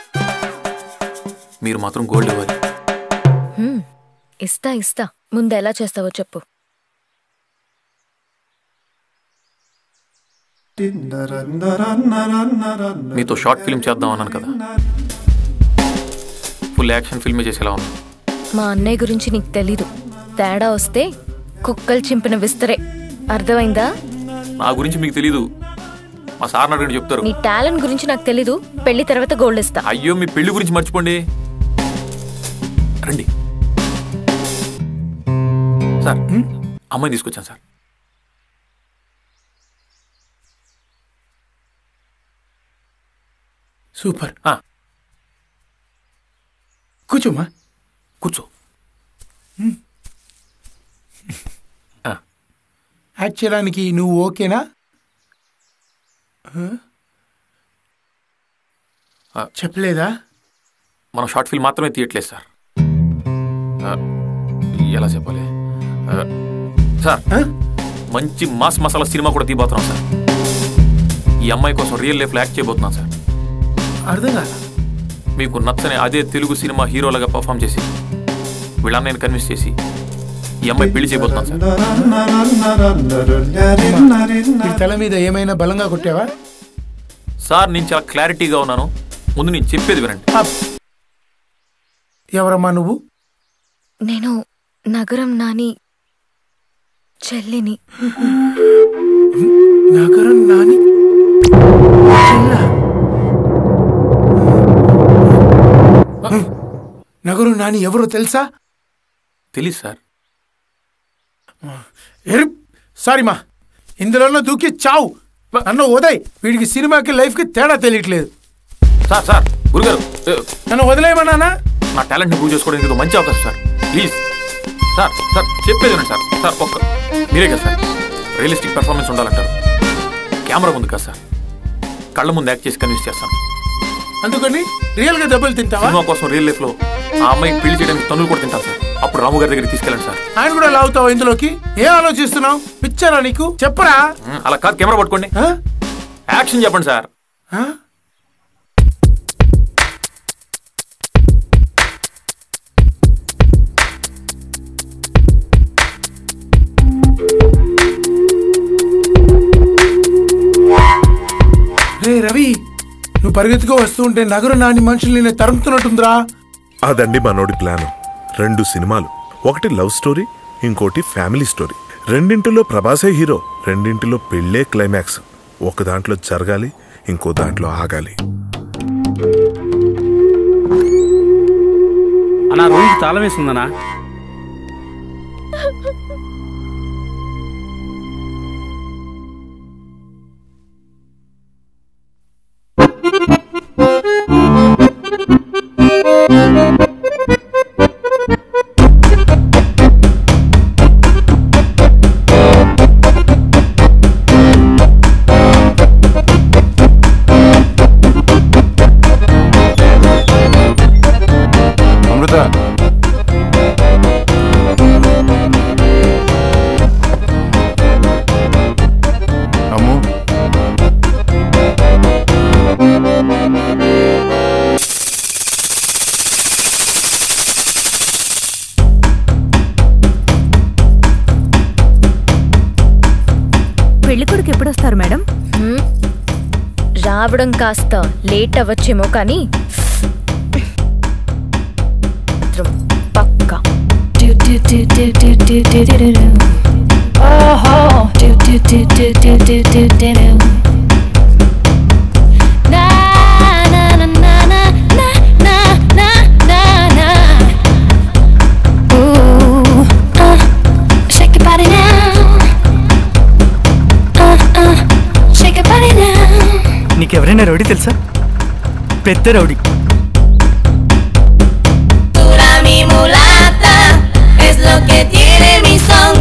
మీరు మాత్రం గోల్డ్ ఇవ్వాలి హ్మ్, ఇస్తా ఇస్తా ముందు ఎలా చేస్తావో చెప్పు మీతో షార్ట్ ఫిల్మ్ చేద్దాం అన్నాను కదా ఫుల్ యాక్షన్ ఫిల్మే చేసేలా ఉంది మా అన్నయ్య గురించి నీకు తెలీదు తేడా వస్తే కుక్కలు చింపిన విస్తరే అర్థమైందా నా గురించి మీకు తెలీదు మా సార్ అడిగిన చెప్తారు నీ టాలెంట్ గురించి నాకు తెలీదు పెళ్లి తర్వాత గోల్డ్ ఇస్తా అయ్యో మీ పెళ్లి గురించి మర్చిపోండి రండి సార్ అమ్మాయి తీసుకొచ్చాను సార్ సూపర్ ఆ. కూర్చోమా కూర్చో యాక్ట్ చేయడానికి నువ్వు ఓకేనా ఆ? ఆ. చెప్పలేదా మనం షార్ట్ ఫిల్మ్ మాత్రమే తీయట్లేదు సార్ ఆ, ఎలా చెప్పాలి ఆ, సార్ మంచి మాస్ మసాలా సినిమా కూడా తీయబోతున్నాం సార్ ఈ అమ్మాయి కోసం రియల్ లైఫ్లో యాక్ట్ చేయబోతున్నాం సార్ అర్థం కాదా మీకు నచ్చని అదే తెలుగు సినిమా హీరోలుగా పర్ఫామ్ చేసి వీళ్ళ నేను కన్విన్స్ చేసి ఈ అమ్మాయి పెళ్లి చేయబోతున్నాను సార్ ఈ తల మీద ఏమైనా బలంగా కొట్టావా సార్ నేను చాలా క్లారిటీగా ఉన్నాను ముందు నేను చెప్పేది వినండి ఎవరమ్మా నువ్వు నేను నగరం నాని చెల్లిని నగరం నాని చెల్లా? నగరం నాని ఎవరో తెలుసా తెలీదు సార్ సారీ మా ఇందులో దూకి చావు అన్న ఉదయ్ వీడికి సినిమాకి లైఫ్ కి తేడా తెలియట్లేదు సార్ సార్ గురుగారు ఏ, నన్ను వదిలేయమన్నానా నా టాలెంట్ని ప్రూవ్ చేసుకోవడానికి ఇది మంచి అవకాశం సార్ ప్లీజ్ సార్ సార్ చెప్పేది వినండి సార్ సార్ ఒక్క మీరే కదా సార్ రియలిస్టిక్ పెర్ఫార్మెన్స్ ఉండాలంటారు కెమెరా ముందు కదా సార్ కళ్ళ ముందు యాక్ట్ చేసి కన్విన్స్ చేస్తాను అందుకని రియల్ గా దెబ్బలు తింటావా సినిమా కోసం రియల్ లైఫ్ లో ఆ అమ్మాయికి పెళ్లి చేయడానికి తనులు కూడా తింటాను సార్ అప్పుడు రాము గారి దగ్గరికి తీసుకెళ్ళండి సార్ ఆయన కూడా లాగుతావా ఇందులోకి ఏం ఆలోచిస్తున్నావు పిచ్చారా నీకు చెప్పరా ఉం, అలా కాదు కెమెరా పట్టుకోండి యాక్షన్ చెప్పండి సార్ రే రవి నువ్వు పరిగెత్తుకో వస్తూ ఉంటే నగరు నాని మనుషుల్ని నేను తరుముతున్నట్టుందిరా అదండి మనోడి ప్లాన్ రెండు సినిమాలు ఒకటి లవ్ స్టోరీ ఇంకోటి ఫ్యామిలీ స్టోరీ రెండింటిలో ప్రభాసే హీరో రెండింటిలో పెళ్ళే క్లైమాక్స్ ఒక దాంట్లో జరగాలి ఇంకో దాంట్లో ఆగాలి అన్నా రూమ్కి తాళం వేస్తుందనా అమృత అమ్ము పెళ్లి కొడుకు ఎప్పుడు వస్తారు మేడం రావడం కాస్త లేట్ అవ్వచ్చేమో కానీ మాత్రం పక్కా ఓహో నా నా నా నా నా నా నా నా నా Ooh, uh, shake your body now. Uh, uh, shake your body now. నీకెవరైనా రౌడీ తెలుసా పెద్ద rowdy Dura mi mulata es lo que tiene mi son.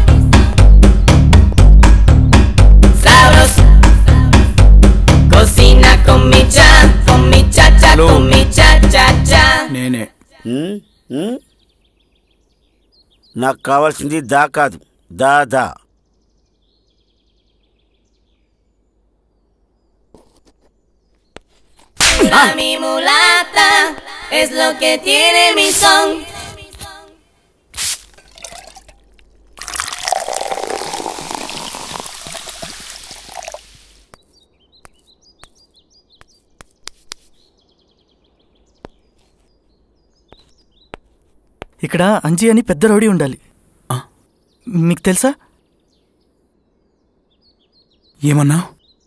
Sabrosa. Cocina con mi cha, con mi cha cha, con mi cha cha cha. నేనే నాకు కావాల్సింది దా కాదు దా దా Dura mi mulata es lo que tiene mi son. ఇక్కడ అంజీ అని పెద్ద rowdy ఉండాలి మీకు తెలుసా ఏమన్నా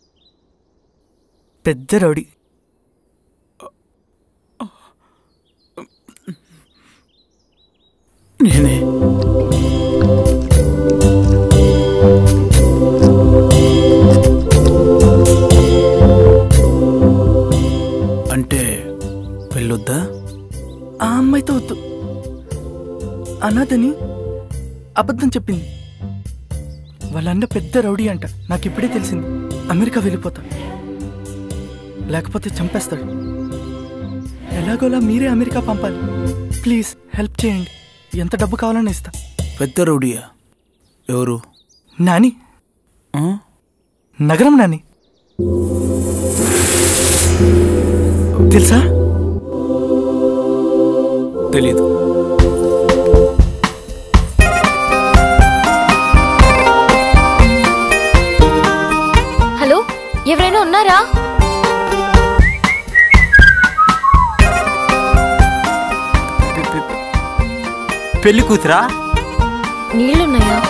పెద్ద రౌడీ నేనే అంటే వెళ్ళొద్దా ఆ అమ్మాయితో వద్దు అనాథని అబద్ధం చెప్పింది వాళ్ళ అన్న పెద్ద రౌడీ అంట నాకు ఇప్పుడే తెలిసింది అమెరికా వెళ్ళిపోతా లేకపోతే చంపేస్తాడు ఎలాగోలా మీరే అమెరికా పంపాలి ప్లీజ్ హెల్ప్ చేయండి ఎంత డబ్బు కావాలని ఇస్తా పెద్ద రౌడీయా ఎవరు నాని నగరం నాని తెలుసా తెలీదు హలో ఎవరైనా ఉన్నారా పెళ్లి కూతురా నీళ్లున్నాయా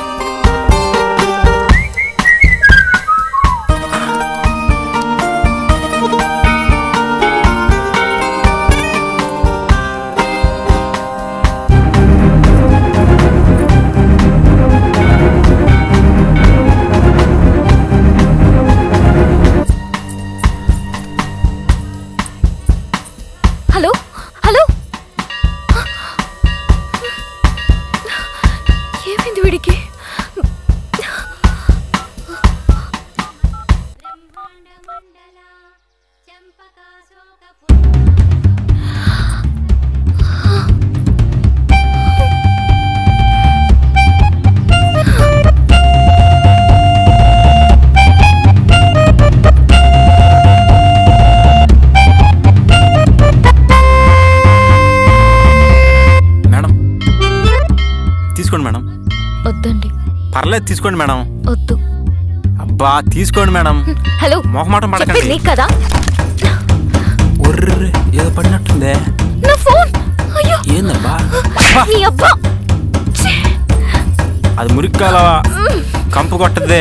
పర్లేదు తీసుకోండి మేడం వద్దు అబ్బా తీసుకోండి మేడం హలో మొహమాటం చెప్పేది పడకండి నీకు కదా ఒర్రె ఏదో పడినట్టుందే నా ఫోన్ అయ్యో ఏందబ్బా నీ అబ్బా అది మురిక్కాల కంపు కొట్టదే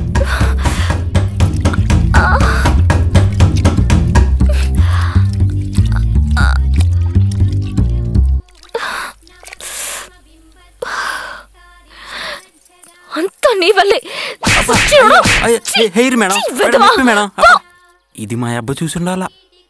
అంతా నీ వల్లే సచ్చినోడా. అయ్య, హె- హెయిర్ మేడం ఛీ, మేడం, వెధవా. నొప్పి మేడం పో. ఇది మా అబ్బ చూసుండాలా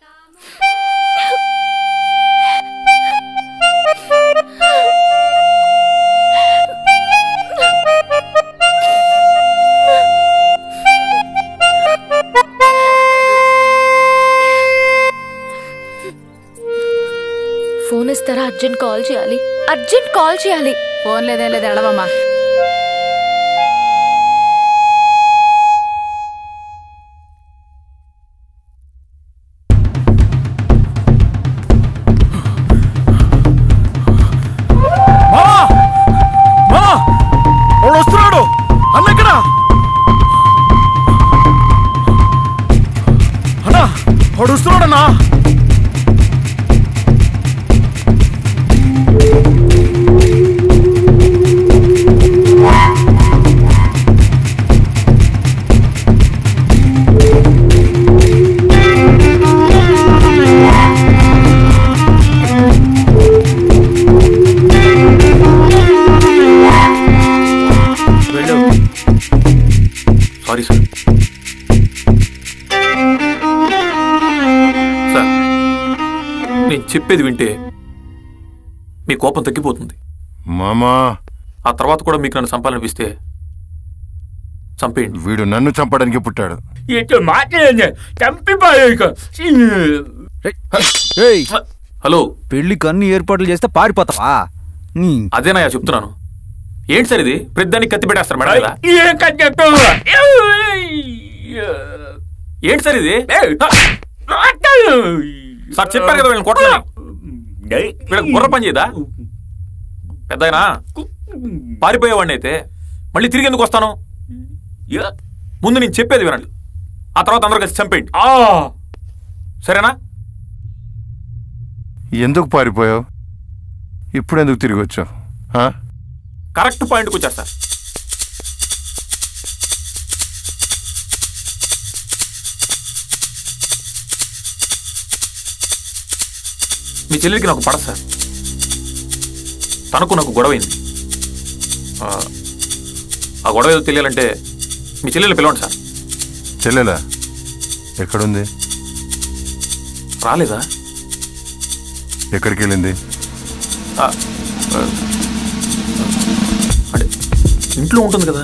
ఫోన్ ఇస్తారా అర్జెంట్ కాల్ చేయాలి అర్జెంట్ కాల్ చేయాలి ఫోన్ లేదే లేదు ఎడవమ్మా మా మా వాడు వస్తున్నాడు అన్న ఇక్కడ అన్నా వాడు వస్తున్నాడన్నా వెళ్ళు సారీ సార్ సార్ నేను చెప్పేది వింటే మీ కోపం తగ్గిపోతుంది మామా ఆ తర్వాత కూడా మీకు నన్ను చంపాలనిపిస్తే చంపేయండి వీడు నన్ను చంపడానికి పుట్టాడు ఇటు మాట్లాడండి చంపిపోయా హలో పెళ్లికి అన్ని ఏర్పాట్లు చేస్తే పారిపోతావా నీ అదేనయ్యా చెప్తున్నాను ఏంటి సార్ ఇది ప్రతిదానికి కత్తి పెట్టేస్తారు మేడం ఇలా ఏం కట్టెట్టు ఏంటి సార్ ఇది సార్ చెప్పారు కదా వీళ్ళని కొట్టలేదు వీళ్ళకి బుర్ర పని చేయదా పెద్దాయనా పారిపోయేవాడిని అయితే మళ్ళీ తిరిగి ఎందుకు వస్తాను యా. ముందు నేను చెప్పేది వినండి ఆ తర్వాత అందరూ కలిసి చంపేయండి సరేనా ఎందుకు పారిపోయావు ఇప్పుడు ఎందుకు తిరిగి వచ్చావు ఆ? కరెక్ట్ పాయింట్కి వచ్చారు సార్ మీ చెల్లెలికి నాకు పడదు సార్ తనకు నాకు గొడవైంది ఆ, ఆ గొడవ ఏదో తెలియాలంటే మీ చెల్లెల్ని పిలవండి సార్ చెల్లెలా ఎక్కడుంది రాలేదా ఎక్కడికి వెళ్ళింది ఆ, ఆ, అంటే ఇంట్లో ఉంటుంది కదా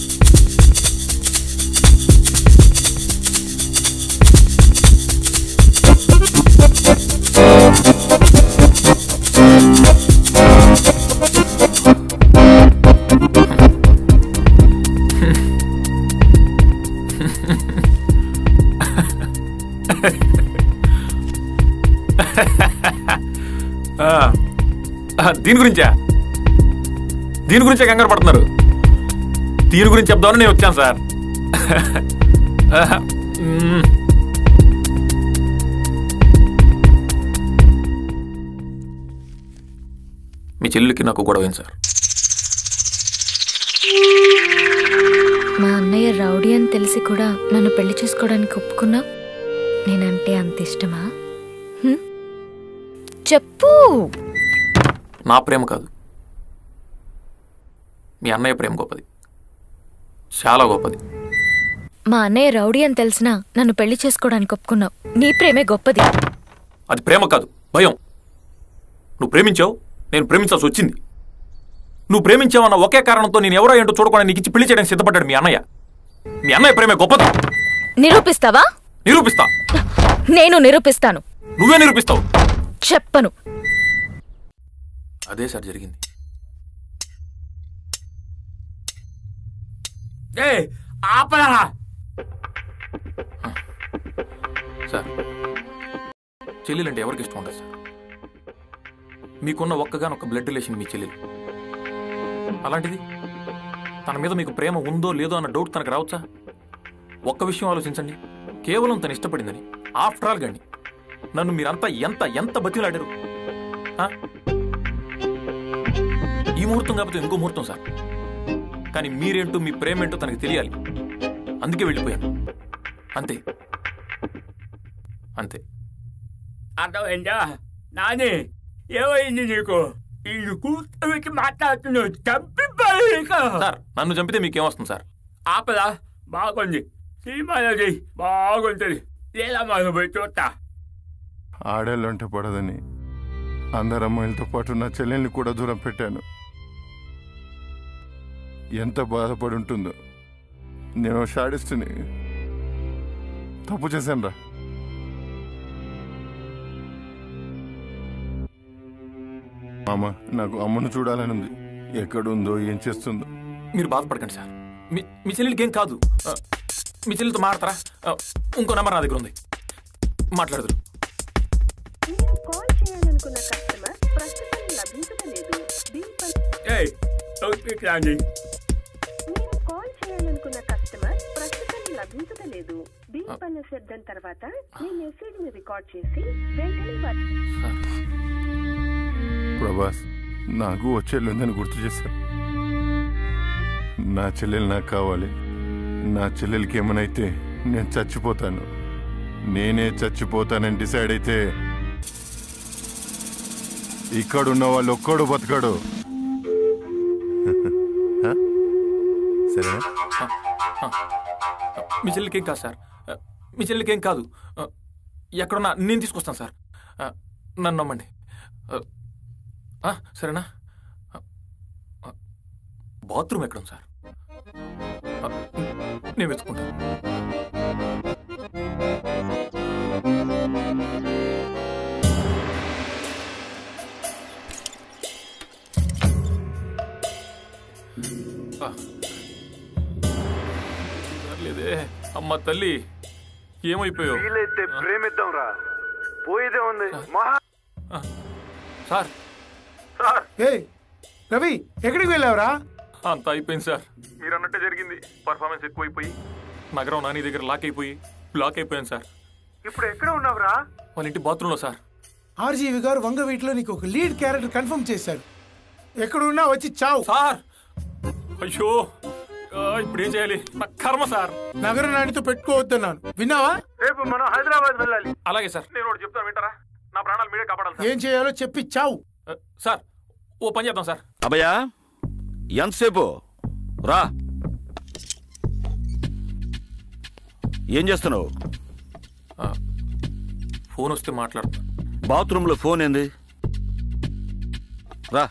ఆ, ఆ, దీని గురించా దీని గురించే కంగారు పడుతున్నారు దీని గురించి చెప్దామని నేను వచ్చాను సార్ మ్మ్. మీ చెల్లెలికి నాకు గొడవైంది సార్ మా అన్నయ్య రౌడీ అని తెలిసి కూడా నన్ను పెళ్లి చేసుకోవడానికి ఒప్పుకున్నా నేనంటే అంత ఇష్టమా హ్మ్? చెప్పు నా ప్రేమ కాదు మీ అన్నయ్య ప్రేమ గొప్పది చాలా గొప్పది మా అన్నయ్య రౌడీ అని తెలిసినా నన్ను పెళ్లి చేసుకోవడానికి ఒప్పుకున్నావు నీ ప్రేమే గొప్పది అది ప్రేమ కాదు భయం నువ్వు ప్రేమించావు నేను ప్రేమించాల్సి వచ్చింది నువ్వు ప్రేమించావన్న ఒకే కారణంతో నేను ఎవరో ఏంటో చూడకుండా నీకు ఇచ్చి పెళ్లి చేయడానికి సిద్ధపడ్డాడు మీ అన్నయ్య మీ అన్నయ్య ప్రేమే గొప్పది నిరూపిస్తావా నిరూపిస్తా నేను నిరూపిస్తాను నువ్వే నిరూపిస్తావు చెప్పను అదే సార్ జరిగింది ఏ ఆపరా సార్ చెల్లెలంటే ఎవరికి ఇష్టం ఉండదు సార్ మీకున్న ఒక్కగానొక్క బ్లడ్ రిలేషన్ మీ చెల్లెలు అలాంటిది తన మీద మీకు ప్రేమ ఉందో లేదో అన్న డౌట్ తనకు రావచ్చా ఒక్క విషయం ఆలోచించండి కేవలం తను ఇష్టపడిందని ఆఫ్టర్ ఆల్ గండి నన్ను మీరంతా ఎంత ఎంత బతిలాడారు ఆ? ఈ ముహూర్తం కాకపోతే ఇంకో ముహూర్తం సార్ కానీ మీరేంటో మీ ప్రేమేంటో తనకి తెలియాలి అందుకే వెళ్ళిపోయాను అంతే అంతే అర్థమైందా నాని ఏమైంది నీకు ఇల్లు కూర్చోబెట్టి మాట్లాడుతున్నావు చంపిపోయి సార్ నన్ను చంపితే మీకేం వస్తుంది సార్ ఆపదా బాగుంది సినిమాలోది బాగుంటుంది లేదా మనం పోయి చూస్తా ఆడేళ్ళంటే పడదని అందరు అమ్మాయిలతో పాటు నా చెల్లెల్ని కూడా దూరం పెట్టాను ఎంత బాధపడి ఉంటుందో నేను షాడిస్తుని తప్పు చేశాను రా మామ నాకు అమ్మను చూడాలని ఉంది ఎక్కడుందో ఏం చేస్తుందో మీరు బాధపడకండి సార్ మీ మీ చెల్లెలికి ఏం కాదు ఆ, మీ చెల్లెలతో మాడతారా ఆ, ఇంకో నెంబర్ నా దగ్గర ఉంది మాట్లాడదురు చేయాలనుకున్న కస్టమర్ ప్రస్తుతం లభించలేదు దీనిపై ఏయ్ ఓకే రాండి మీరు కాల్ చేయాలనుకున్న కస్టమర్ ప్రస్తుతం లభించలేదు దీనిపైన శబ్దం తర్వాత మీ మెసేజ్ ని రికార్డ్ చేసి వెంటనే వారి ప్రభాస్ నాకు ఓ చెల్లుందని గుర్తు చేశారు నా చెల్లెలు నాకు కావాలి నా చెల్లెలకి ఏమనైతే నేను చచ్చిపోతాను నేనే చచ్చిపోతానని డిసైడ్ అయితే ఇక్కడున్న వాళ్ళు ఒక్కడు బతకడు హ? సరేనా మీ చెల్లికి ఏం కాదు సార్ ఆ, మీ చెల్లికి ఏం కాదు ఆ, ఎక్కడున్నా నేను తీసుకొస్తాను సార్ ఆ, నన్ను నమ్మండి ఆ, ఆ, సరేనా ఆ, ఆ, బాత్రూమ్ ఎక్కడ ఉంది సార్ ఆ, నేను వెతుకుంటాను ఆ. లేదే అమ్మ తల్లి ఏమైపోయావు వీలైతే ప్రేమిద్దాం రా పోయేదే ఉంది మహా సార్ ఏయ్ రవి ఎక్కడికి వెళ్ళావురా అంతా అయిపోయింది సార్ మీరు అన్నట్టే జరిగింది పర్ఫార్మెన్స్ ఎక్కువైపోయి నగరం నాని దగ్గర లాక్ అయిపోయి బ్లాక్ అయిపోయాను సార్ ఇప్పుడు ఎక్కడ ఉన్నావురా వాళ్ళ ఇంటి బాత్రూంలో సార్ ఆర్జీవి గారు వంగవీటిలో నీకు ఒక లీడ్ క్యారెక్టర్ కన్ఫర్మ్ చేశాడు ఎక్కడున్నా వచ్చి చావు సార్ అయ్యో ఆ, ఇప్పుడు ఏం చేయాలి నా కర్మ సార్ నగర నాడితో పెట్టుకోవద్దన్నాను విన్నావా రేపు మనం హైదరాబాద్ వెళ్ళాలి అలాగే సార్ నేను ఒకటి చెప్తాను వింటారా నా ప్రాణాలు మీరే కాపాడాలి ఏం చేయాలో చెప్పి చావు సార్ సార్ ఓ పని చేద్దాం సార్ అభయా ఎంతసేపు రా ఏం చేస్తున్నావు ఫోన్ వస్తే మాట్లాడతా బాత్రూంలో ఫోన్ ఏంది రా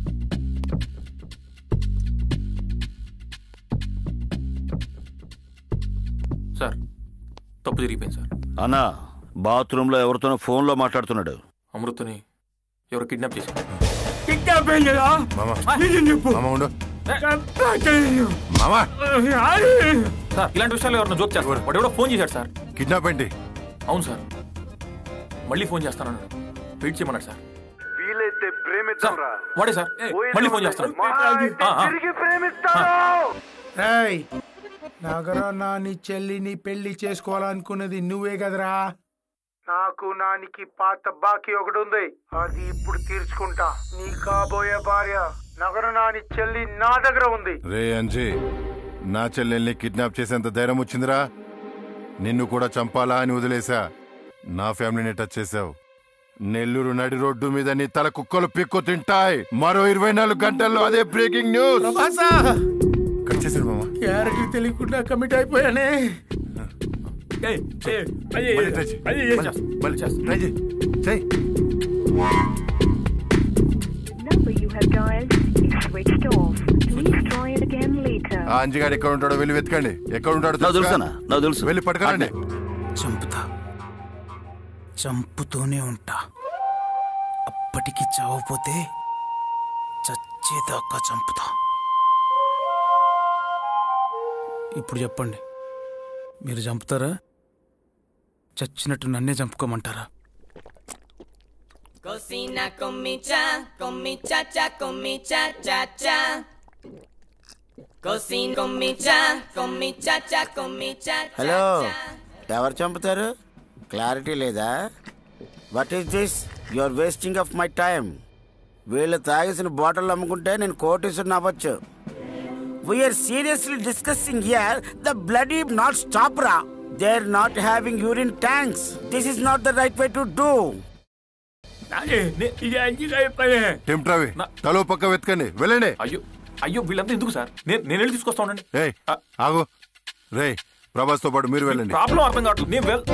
సార్ తప్పు జరిగిపోయింది సార్ అన్నా బాత్రూంలో ఎవరితోనో ఫోన్లో మాట్లాడుతున్నాడు అమృతని ఎవరు కిడ్నాప్ చేశారు కిడ్నాప్ అయిందిరా నిజం చెప్పు ఉండు చంపేస్తాను. మామా సార్ ఇలాంటి విషయాలు ఎవరైనా జోక్ చేస్తారు వాడు ఎవడో ఫోన్ చేశాడు సార్ కిడ్నాప్ ఏంటి అవును సార్ మళ్ళీ ఫోన్ చేస్తానన్నాడు వెయిట్ చేయమన్నాడు సార్ వీలైతే ప్రేమిద్దాం రా వాడే సార్ మళ్ళీ ఫోన్ చేస్తాను మహా అయితే ఆ, ఆ. తిరిగి ప్రేమిస్తాను ఏయ్ నగర నాని చెల్లిని పెళ్లి చేసుకోవాలనుకున్నది నువ్వే కదరా నాకు నానికి పాత బాకీ ఒకటి ఉంది అది ఇప్పుడు తీర్చుకుంటా నీ కాబోయే భార్య నగర నాని చెల్లి నా దగ్గర ఉంది రే అంజీ నా చెల్లెల్ని కిడ్నాప్ చేసేంత ధైర్యం వచ్చిందిరా నిన్ను కూడా చంపాలా అని వదిలేసా నా ఫ్యామిలీని టచ్ చేశావు నెల్లూరు నడి రోడ్డు మీద నీ తల కుక్కలు పిక్కు తింటాయి మరో ఇరవై నాలుగు గంటల్లో అదే బ్రేకింగ్ న్యూస్ ప్రభాసా కట్ చేశాడు మామ క్యారెక్టర్ తెలియకుండా కమిట్ అయిపోయానే మళ్ళీ try చెయ్. మళ్ళీ- మళ్ళీ try చెయ్. చెయ్. number you have dialed is switched off. Please try it again later. ఆ అంజిగాడు ఎక్కడ ఉంటాడో వెళ్ళి వెతకండి ఎక్కడ ఉంటాడో నాకు తెలుసుగా? తెలుసనా? నాకు తెలుసు. వెళ్ళి పట్టుకురండి చంపుతా చంపుతూనే ఉంటా అప్పటికి చావపోతే చచ్చేదాకా చంపుతా ఇప్పుడు చెప్పండి మీరు చంపుతారా చచ్చినట్టు నన్నే చంపుకోమంటారా Cocina con mi cha, con mi cha cha, con mi cha cha cha. Cocino con mi cha, con mi cha cha, con mi cha cha. Hello ఎవరు చంపుతారు క్లారిటీ లేదా what is this you are wasting of my time వీళ్ళు తాగేసిన bottle అమ్ముకుంటే నేను కోటీసుని అవ్వచ్చు we're seriously discussing here the blood ఈ నాట్ స్టాప్ రా they are not having urine tanks this is not the right way to do ఇది అంజీగా పని టెంప్ట్రావి తలో పక్క వెతకండి వెళ్ళండి అయ్యో అయ్యో వీళ్ళంతా ఎందుకు సార్ నేను నేను వెళ్ళి తీసుకొస్తా ఉండండి ఏయ్ ఆగు రే ప్రభాస్ తో పాటు మీరు వెళ్ళండి ప్రాబ్లం అర్థం కావట్లేదు నేను వెల్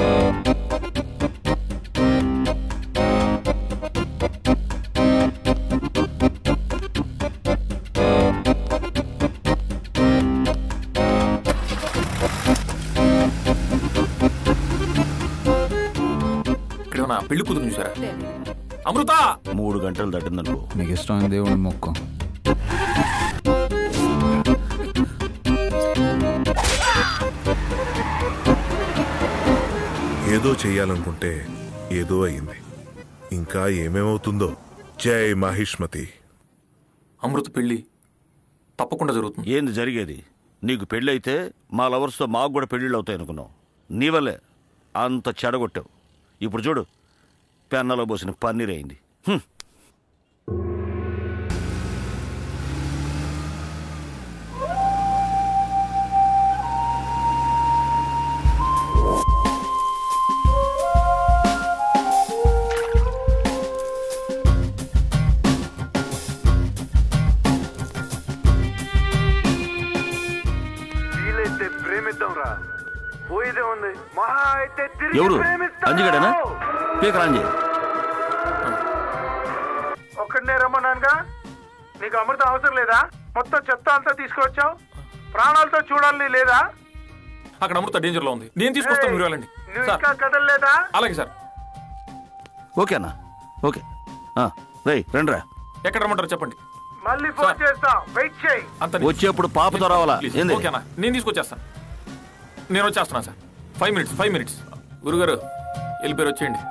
ఇక్కడ నా పెళ్లి కూతురు చూసారా అమృత మూడు గంటలు దాటిందనుకో మీకు ఇష్టమైన దేవుని మొక్కు ఏదో చెయ్యాలనుకుంటే ఏదో అయింది ఇంకా ఏమేమవుతుందో జై మహిష్మతి అమృత పెళ్లి తప్పకుండా జరుగుతుంది ఏంది జరిగేది నీకు పెళ్ళైతే మా లవర్స్తో మాకు కూడా పెళ్ళిళ్ళు అవుతాయి అనుకున్నావు నీ వల్లే అంత చెడగొట్టావు ఇప్పుడు చూడు పెన్నలో పోసిన పన్నీర్ అయింది హ్మ్. వీలైతే ప్రేమిద్దాం రా పోయేదే ఉంది మహా అయితే తిరిగి ఎవరు ప్రేమిస్తాం. అంజిగాడేనా స్పీకర్ ఆన్ చేయి ఒక్కడనే రమ్మన్నానుగా నీకు అమృతం అవసరం లేదా మొత్తం చెత్త అంతా తీసుకొచ్చావు ప్రాణాలతో చూడాలని లేదా అక్కడ అమృత డేంజర్ లో ఉంది నేను తీసుకొస్తాను మీరు వెళ్ళండి నువ్వు సార్ ఇంకా కదలలేదా అలాగే సార్ ఓకే అన్న ఓకే రేయ్ రండిరా ఎక్కడ రమ్మంటారు చెప్పండి మళ్ళీ ఫోన్ చేస్తా వెయిట్ చేయి అంత వచ్చేప్పుడు పాపతో రావాలా ప్లీజ్, ఏంది ఓకేనా నేను తీసుకొచ్చేస్తాను నేను వచ్చేస్తున్నాను సార్ ఫైవ్ మినిట్స్ ఫైవ్ మినిట్స్ గురుగారు వెళ్ళిపోయారు వచ్చేయండి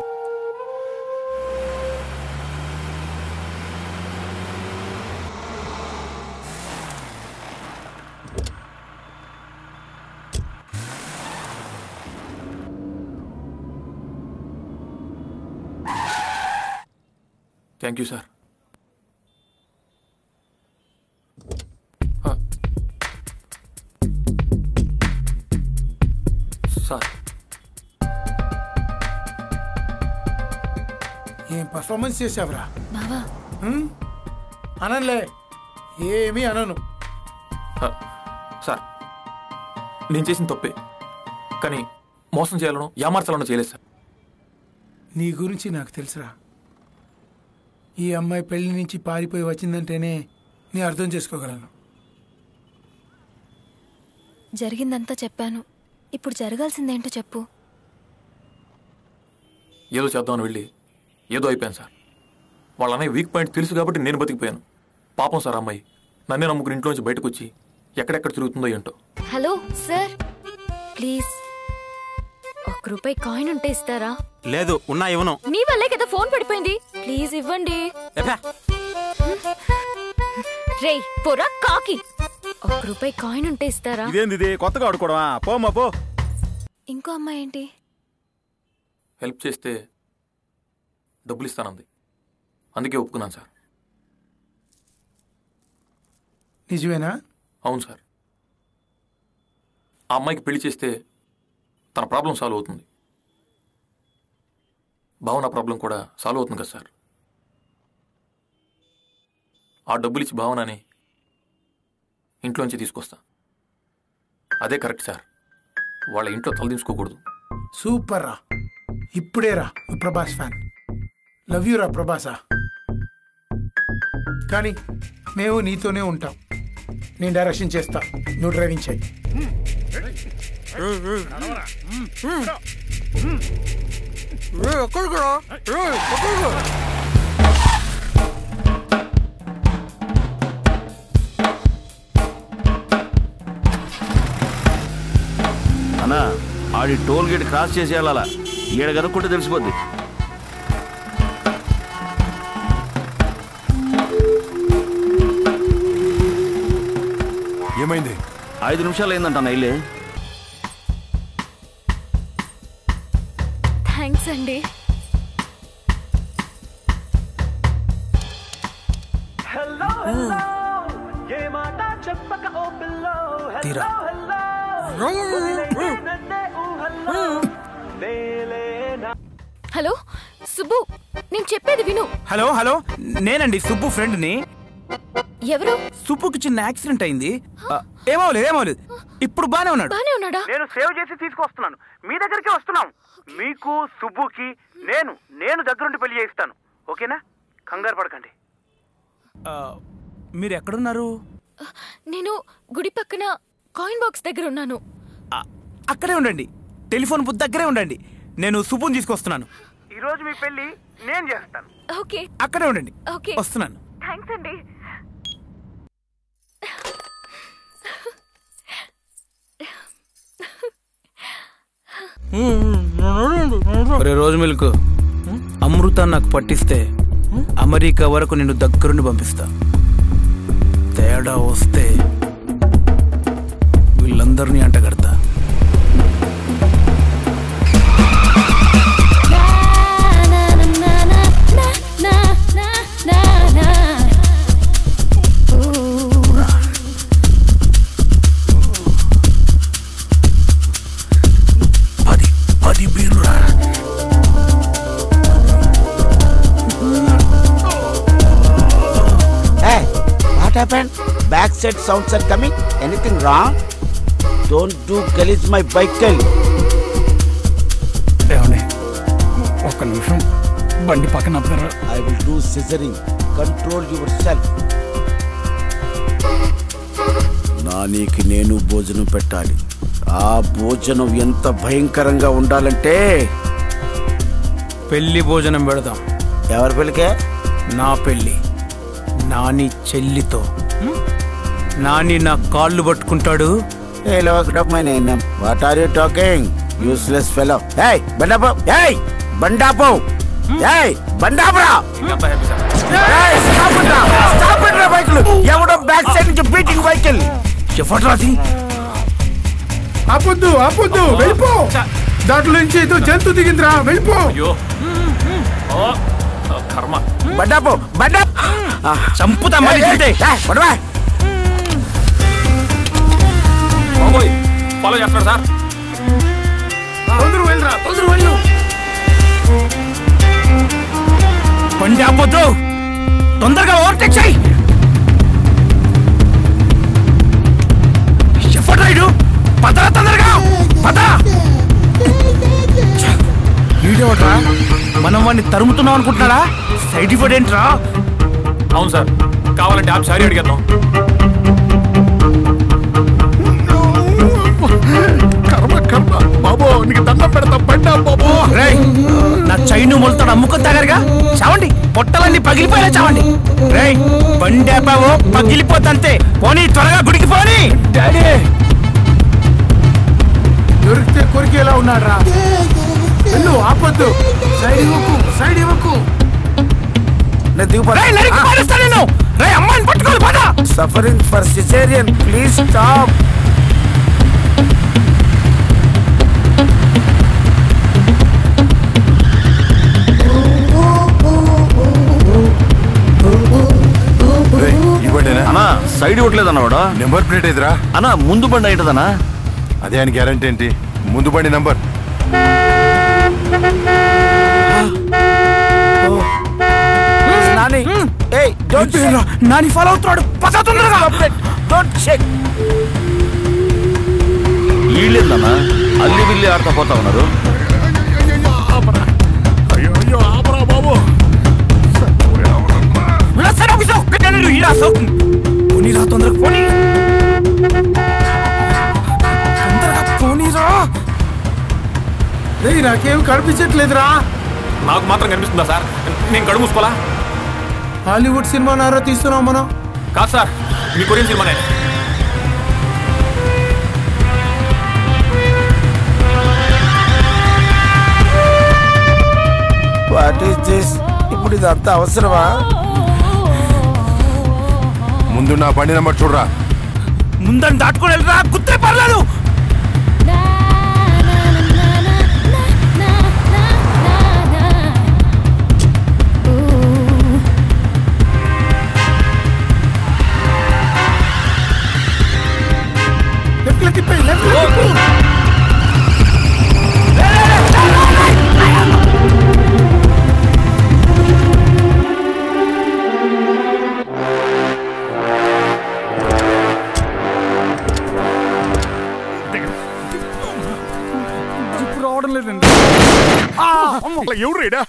థ్యాంక్ యూ సార్ సార్ ఏం పర్ఫార్మెన్స్ చేసావురా బావా హ్మ్? అననులే ఏమీ అనను ఆ, సార్ నేను చేసిన తప్పే కానీ మోసం చేయాలనో యామార్చాలనో చేయలేదు సార్ నీ గురించి నాకు తెలుసురా ఈ అమ్మాయి పెళ్లి నుంచి పారిపోయి వచ్చిందంటేనే నీ అర్థం చేసుకోగలను జరిగిందంతా చెప్పాను ఇప్పుడు జరగాల్సిందేంటో చెప్పు ఏదో చేద్దామని వెళ్ళి ఏదో అయిపోయాను సార్ వాళ్ళ అన్నయ్య వీక్ పాయింట్ తెలుసు కాబట్టి నేను బతికిపోయాను పాపం సార్ అమ్మాయి నన్నే నమ్ముకుని ఇంట్లోంచి బయటకు వచ్చి ఎక్కడెక్కడ తిరుగుతుందో ఏంటో హలో సార్ ప్లీజ్ ఒక్క రూపాయి కాయిన్ ఉంటే ఇస్తారా లేదు ఉన్నా ఇవ్వను నీ వల్లే కదా ఫోన్ పడిపోయింది ప్లీజ్ ఇవ్వండి ఎబ్బా. రేయ్ పొరా కాకి ఒక్క రూపాయి కాయిన్ ఉంటే ఇస్తారా ఇదేంది ఇది కొత్తగా ఆడుకోవడమా పోమ్మా పో ఇంకో అమ్మాయి ఏంటి హెల్ప్ చేస్తే డబ్బులు ఇస్తానంది అందుకే ఒప్పుకున్నాను సార్ నిజమేనా అవును సార్ ఆ అమ్మాయికి పెళ్లి చేస్తే తన ప్రాబ్లం సాల్వ్ అవుతుంది భావన ప్రాబ్లం కూడా సాల్వ్ అవుతుంది కదా సార్ ఆ డబ్బులు ఇచ్చి భావనని ఇంట్లోంచి తీసుకొస్తా అదే కరెక్ట్ సార్ వాళ్ళ ఇంట్లో తలదించుకోకూడదు సూపర్ రా ఇప్పుడే రా నువ్వు ప్రభాస్ ఫ్యాన్ లవ్ యూ రా ప్రభాసా కానీ మేము నీతోనే ఉంటాం నేను డైరెక్షన్ చేస్తా నువ్వు డ్రైవింగ్ చేయి అన్నా ఆడి టోల్ గేట్ క్రాస్ చేసి వెళ్ళాలా ఈడ కనుక్కుంటే తెలిసిపోద్ది ఏమైంది ఐదు నిమిషాలు అయిందంట నైలే థ్యాంక్స్ అండి తీరా హలో సుబ్బు నేను చెప్పేది విను హలో హలో నేనండి సుబ్బు ఫ్రెండ్ని ఎవరు సుబ్బుకి చిన్న యాక్సిడెంట్ అయింది ఆ, ఏమవలేదు ఏమవలేదు ఇప్పుడు బానే ఉన్నాడు బానే ఉన్నాడా నేను సేవ్ చేసి తీసుకొస్తున్నాను మీ దగ్గరికి వస్తున్నాం మీకు సుబ్బుకి నేను నేను దగ్గరుండి పెళ్లి చేయిస్తాను ఓకేనా కంగారు పడకండి ఆ, మీరు ఎక్కడున్నారు నేను గుడి పక్కన కాయిన్ బాక్స్ దగ్గర ఉన్నాను అక్కడే ఉండండి టెలిఫోన్ బుత్ దగ్గరే ఉండండి నేను సుబ్బుని తీసుకొస్తున్నాను ఈ రోజు మీ పెళ్లి నేను చేస్తాను ఓకే అక్కడే ఉండండి ఓకే వస్తున్నాను థ్యాంక్స్ అండి ఒరే రోజు మిల్క్ అమృతాన్ని నాకు పట్టిస్తే అమెరికా వరకు నిన్ను దగ్గరుండి పంపిస్తా తేడా వస్తే వీళ్ళందరినీ అంటగడతా పది బీరురా Hey, what happened? Back side sounds are coming. Anything wrong? Don't do gullies my vehicle. ఏమండి ఒక్క నిమిషం బండి పక్కన ఆపుతారా I will do scissoring. Control yourself. నానికి నేను భోజనం పెట్టాలి ఆ భోజనం ఎంత భయంకరంగా ఉండాలంటే పెళ్లి భోజనం పెడదాం ఎవరి పెళ్ళికే నా పెళ్లి నాని చెల్లితో నాని నా కాళ్ళు పట్టుకుంటాడు Hey, look up my name. What are you talking? Useless fellow. Hey, Bandapo. Hey, Bandapo. Hey, Bandapra. Hey, stop it now. Stop it now, vehicle. ఎవడో బ్యాక్ సైడ్ నుంచి బీటింగ్ వెహికల్ ఎవడ్రాది ఆపొద్దు ఆపొద్దు వెళ్ళిపో దాంట్లో నుంచి ఏదో జంతు దిగిందిరా వెళ్ళిపో కర్మ బండాపో బండా చంపుతా మళ్ళీ తింటే. పడవా బాబోయ్ ఫాలో చేస్తున్నాడు సార్ తొందర వెళ్ళరా తొందర వెళ్ళు బండి ఆపొద్దు తొందరగా ఓవర్టేక్ చేయి ఎవడు రైడు పదరా తొందరగా పద వీడేవట్రా మనం వాడిని తరుముతున్నాం అనుకుంటున్నాడా సైడ్ ఇవ్వడు ఏంట్రా అవును సార్ కావాలంటే ఆప్ సారీ అడిగేద్దాం కర్మ కర్మ బాబో నీకు దండం పెడతా బండా బాబో రేయ్ నా చైను మొలతాడు అమ్ముకొని తాగారుగా చావండి పొట్టలన్నీ పగిలిపోయేలా చావండి రేయ్ బండి ఆపావో పగిలిపోతంతే పోనీ త్వరగా గుడికి పోనీ డాడీ దొరికితే కొరికేలా ఉన్నాడ్రా వెళ్ళు ఆపొద్దు సైడ్ ఇవ్వకు సైడ్ ఇవ్వకు నేను దిగుపడా రేయ్ నరికి పారేస్తా నేను రేయ్ అమ్మాయిని పట్టుకోవాలి పద suffering for caesarean please stop ఇవ్వండినా అన్నా సైడ్ ఇవ్వట్లేదు అన్నవాడా నెంబర్ ప్లేట్ ఎదురా అన్నా ముందు బండి ఏంటదన్నా అదే అని గ్యారంటీ ఏంటి ముందు బండి నంబర్ నాని ఏయ్ డోంట్ నాని ఫాలో అవుతున్నాడు పద తొందరగా డోంట్ చెక్ వీళ్ళేందన్నా అల్లి బిల్లి ఆడతా పోతా ఉన్నారు అయ్యో అయ్యో ఆపరా బాబు విలాసాలు ఆఫీసు పెట్టాను ఇలాసో పోనీరా తొందరగా పోనీ తొందరగా పోనీరా రేయ్ నాకేం కనిపించట్లేదురా నాకు మాత్రం కనిపిస్తుందా సార్ నేను కడుగు మూసుకోవాలా హాలీవుడ్ సినిమా నారో తీస్తున్నాం మనం కాదు సార్ మీ కొరియన్ సినిమానే వాట్ ఈస్ దిస్ ఇప్పుడు ఇదంతా అవసరమా ముందు నా బండి నంబర్ చూడరా ముందని దాటుకొని వెళ్ళరా కుత్తే పర్లేదు లెఫ్ట్ లో తిప్పే లెఫ్ట్ లో తిప్పు ఇప్పుడు రావడం లేదండి ఎవరు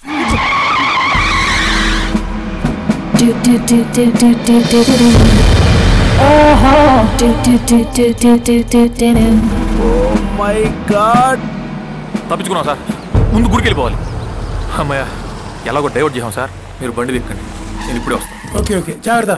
Do do do do do do do do do. Oh do do do do do do do do do. My god తప్పించుకున్నాం సార్ ముందు గుడికి వెళ్ళిపోవాలి అమ్మయ్య ఎలాగో డైవర్ట్ చేసాం సార్ మీరు బండి దిక్కండి నేను ఇప్పుడే వస్తాను ఓకే ఓకే జాగ్రత్త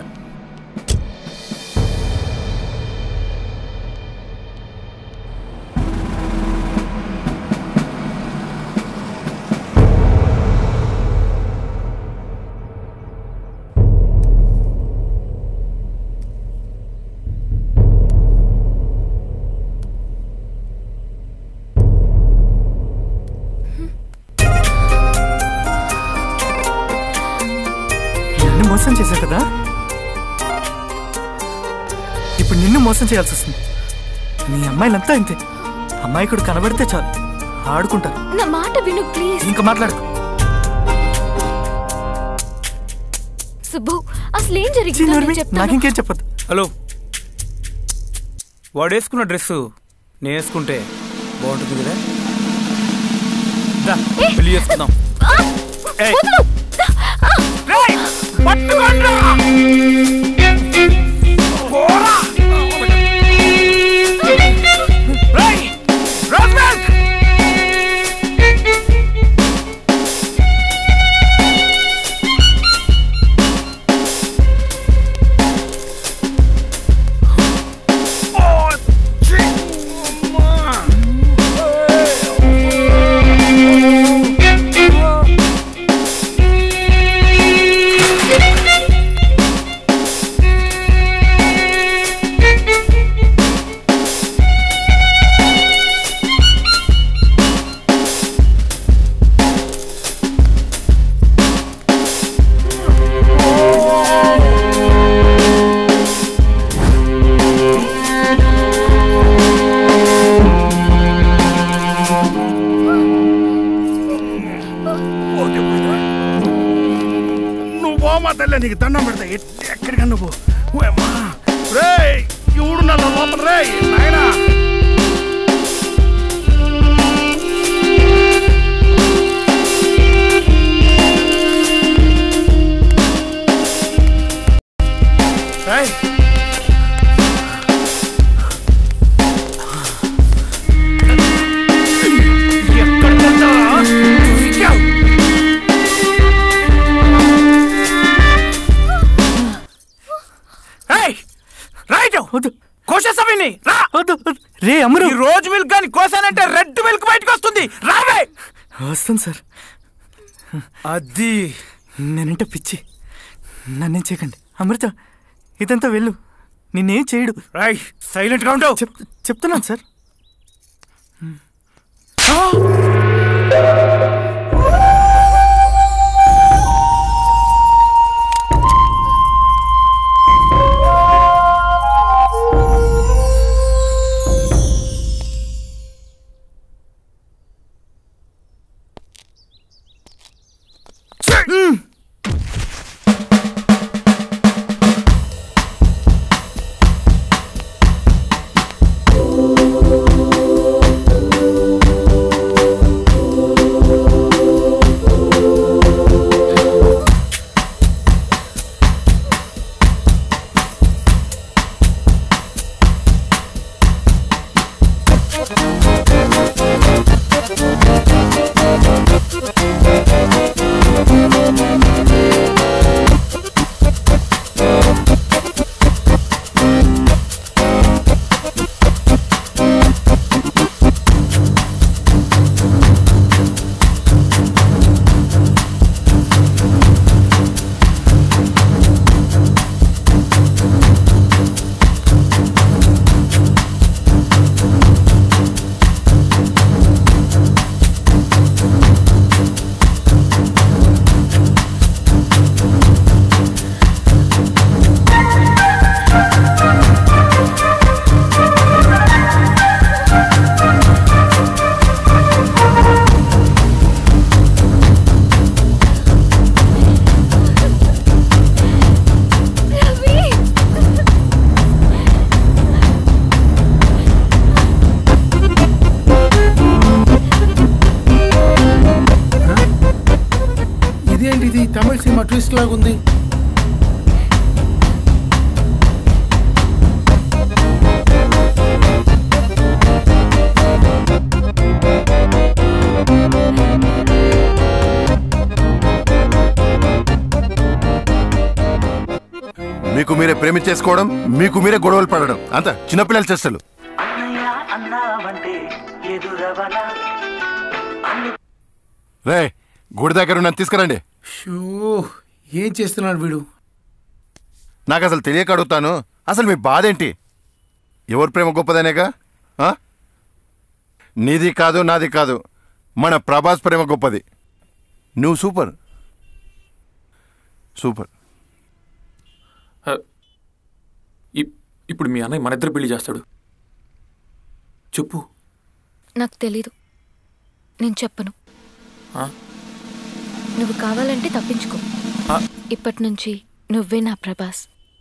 నన్ను మోసం చేశా కదా ఇప్పుడు నిన్ను మోసం చేయాల్సి వస్తుంది మీ అమ్మాయిలంతా ఇంతే అమ్మాయికుడు కనబడితే చాలు ఆడుకుంటారు నా మాట విను ప్లీజ్ ఇంకా మాట్లాడు సుబ్బు అసలు ఏం జరిగిందో చిన్నోర్మి, నేను చెప్తాను. నాకింకేం చెప్పొద్దు హలో వాడు వేసుకున్న డ్రెస్ నేను వేసుకుంటే బాగుంటుంది కదా దా, పెళ్లి చేసుకుందాం ఏయ్, రేయ్, పట్టుకోండ్రా! పోరా! రేయ్, రోజ్మెంట్! నువ్వు పోమా తల్లి నీకు దండం పెడతా ఎట్- ఎక్కడికన్నా నువ్వు ఓయమ్మా. రేయ్ ఎవడు నన్ను లోపల రేయ్ నాయనా రేయ్, ఎక్కడికి వెళ్తావా? ఇయ్యావ్. ఏయ్, రైట్ కోసేసావిని రా రే అమరు ఈ రోజు మిల్క్ గాని కోసానంటే రెడ్ మిల్క్ బయటకు వస్తుంది రావే వస్తాను సార్ అది నేనంటే పిచ్చి నన్నేం చేయకండి అమృత ఇదంతా వెళ్ళు నిన్నేం చేయడు రై సైలెంట్ గా ఉండవు చెప్తున్నాను సార్ Oh ట్విస్ట్ లాగుంది మీకు మీరే ప్రేమించేసుకోవడం మీకు మీరే గొడవలు పడడం అంత చిన్నపిల్లల చేష్టలు రే గుడి దగ్గర నన్ను తీసుకురండి షూ ఏం చేస్తున్నాడు వీడు నాకు అసలు తెలియక అడుగుతాను అసలు మీ బాధ ఏంటి ఎవరి ప్రేమ గొప్పదనేగా ఆ? నీది కాదు నాది కాదు మన ప్రభాస్ ప్రేమ గొప్పది నువ్వు సూపర్ సూపర్ ఇప్- ఇప్పుడు మీ అన్నయ్య మన ఇద్దరు పెళ్లి చేస్తాడు చెప్పు నాకు తెలీదు నేను చెప్పను ఆ? నువ్వు కావాలంటే తప్పించుకో ఆ. ఇప్పటి నుంచి నువ్వే నా ప్రభాస్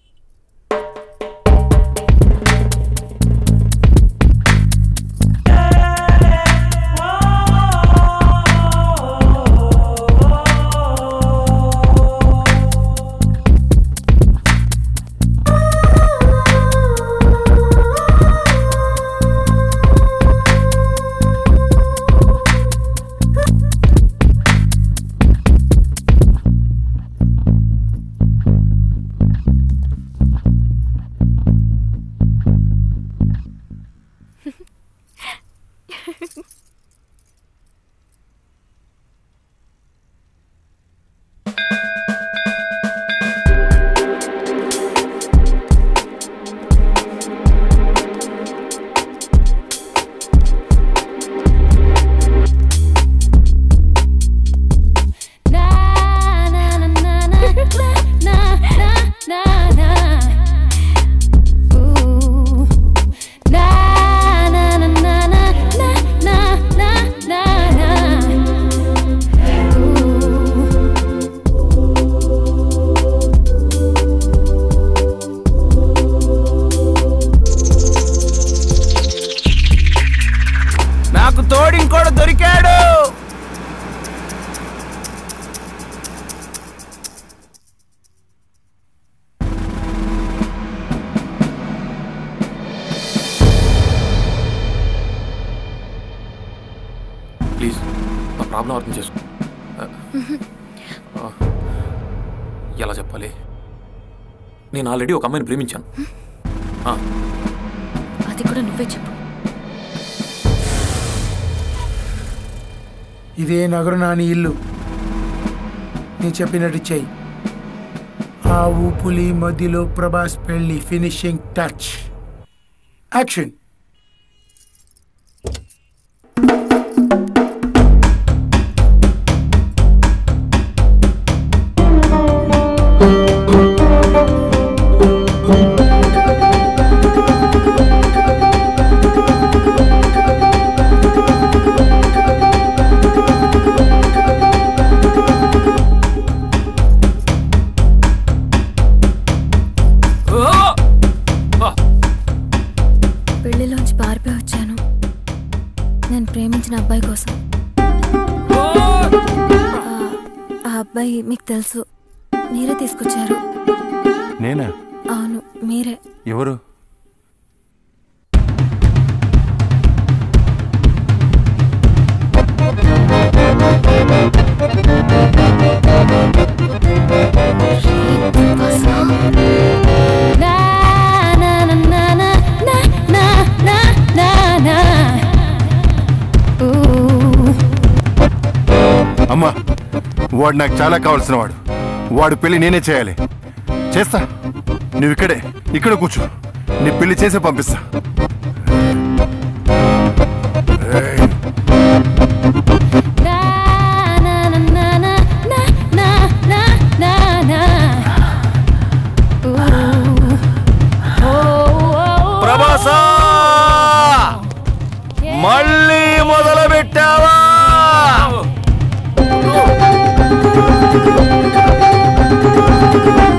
నాకు తోడు ఇంకోడు దొరికాడు ప్లీజ్ నా ప్రాబ్లం అర్థం చేసుకో ఆ, ఎలా చెప్పాలి నేను ఆల్రెడీ ఒక అమ్మాయిని ప్రేమించాను ఆ, అది కూడా నువ్వే చెప్పు ఇదే నగరు నాని ఇల్లు నేను చెప్పినట్టు చెయ్యి ఆ ఊపులి మధ్యలో ప్రభాస్ పెళ్లి ఫినిషింగ్ టచ్ యాక్షన్ పెళ్లిలోంచి పారిపోయి వచ్చాను నేను ప్రేమించిన అబ్బాయి కోసం ఆ- ఆ అబ్బాయి మీకు తెలుసు మీరే తీసుకొచ్చారు నేనా అవును మీరే ఎవరు అమ్మా వాడు నాకు చాలా కావాల్సిన వాడు వాడు పెళ్లి నేనే చేయాలి చేస్తా నువ్వు ఇక్కడే ఇక్కడ కూర్చో నీ పెళ్లి చేసే పంపిస్తా ఏయ్. ప్రభాసా మళ్ళీ మొదలు పెట్టావా Thank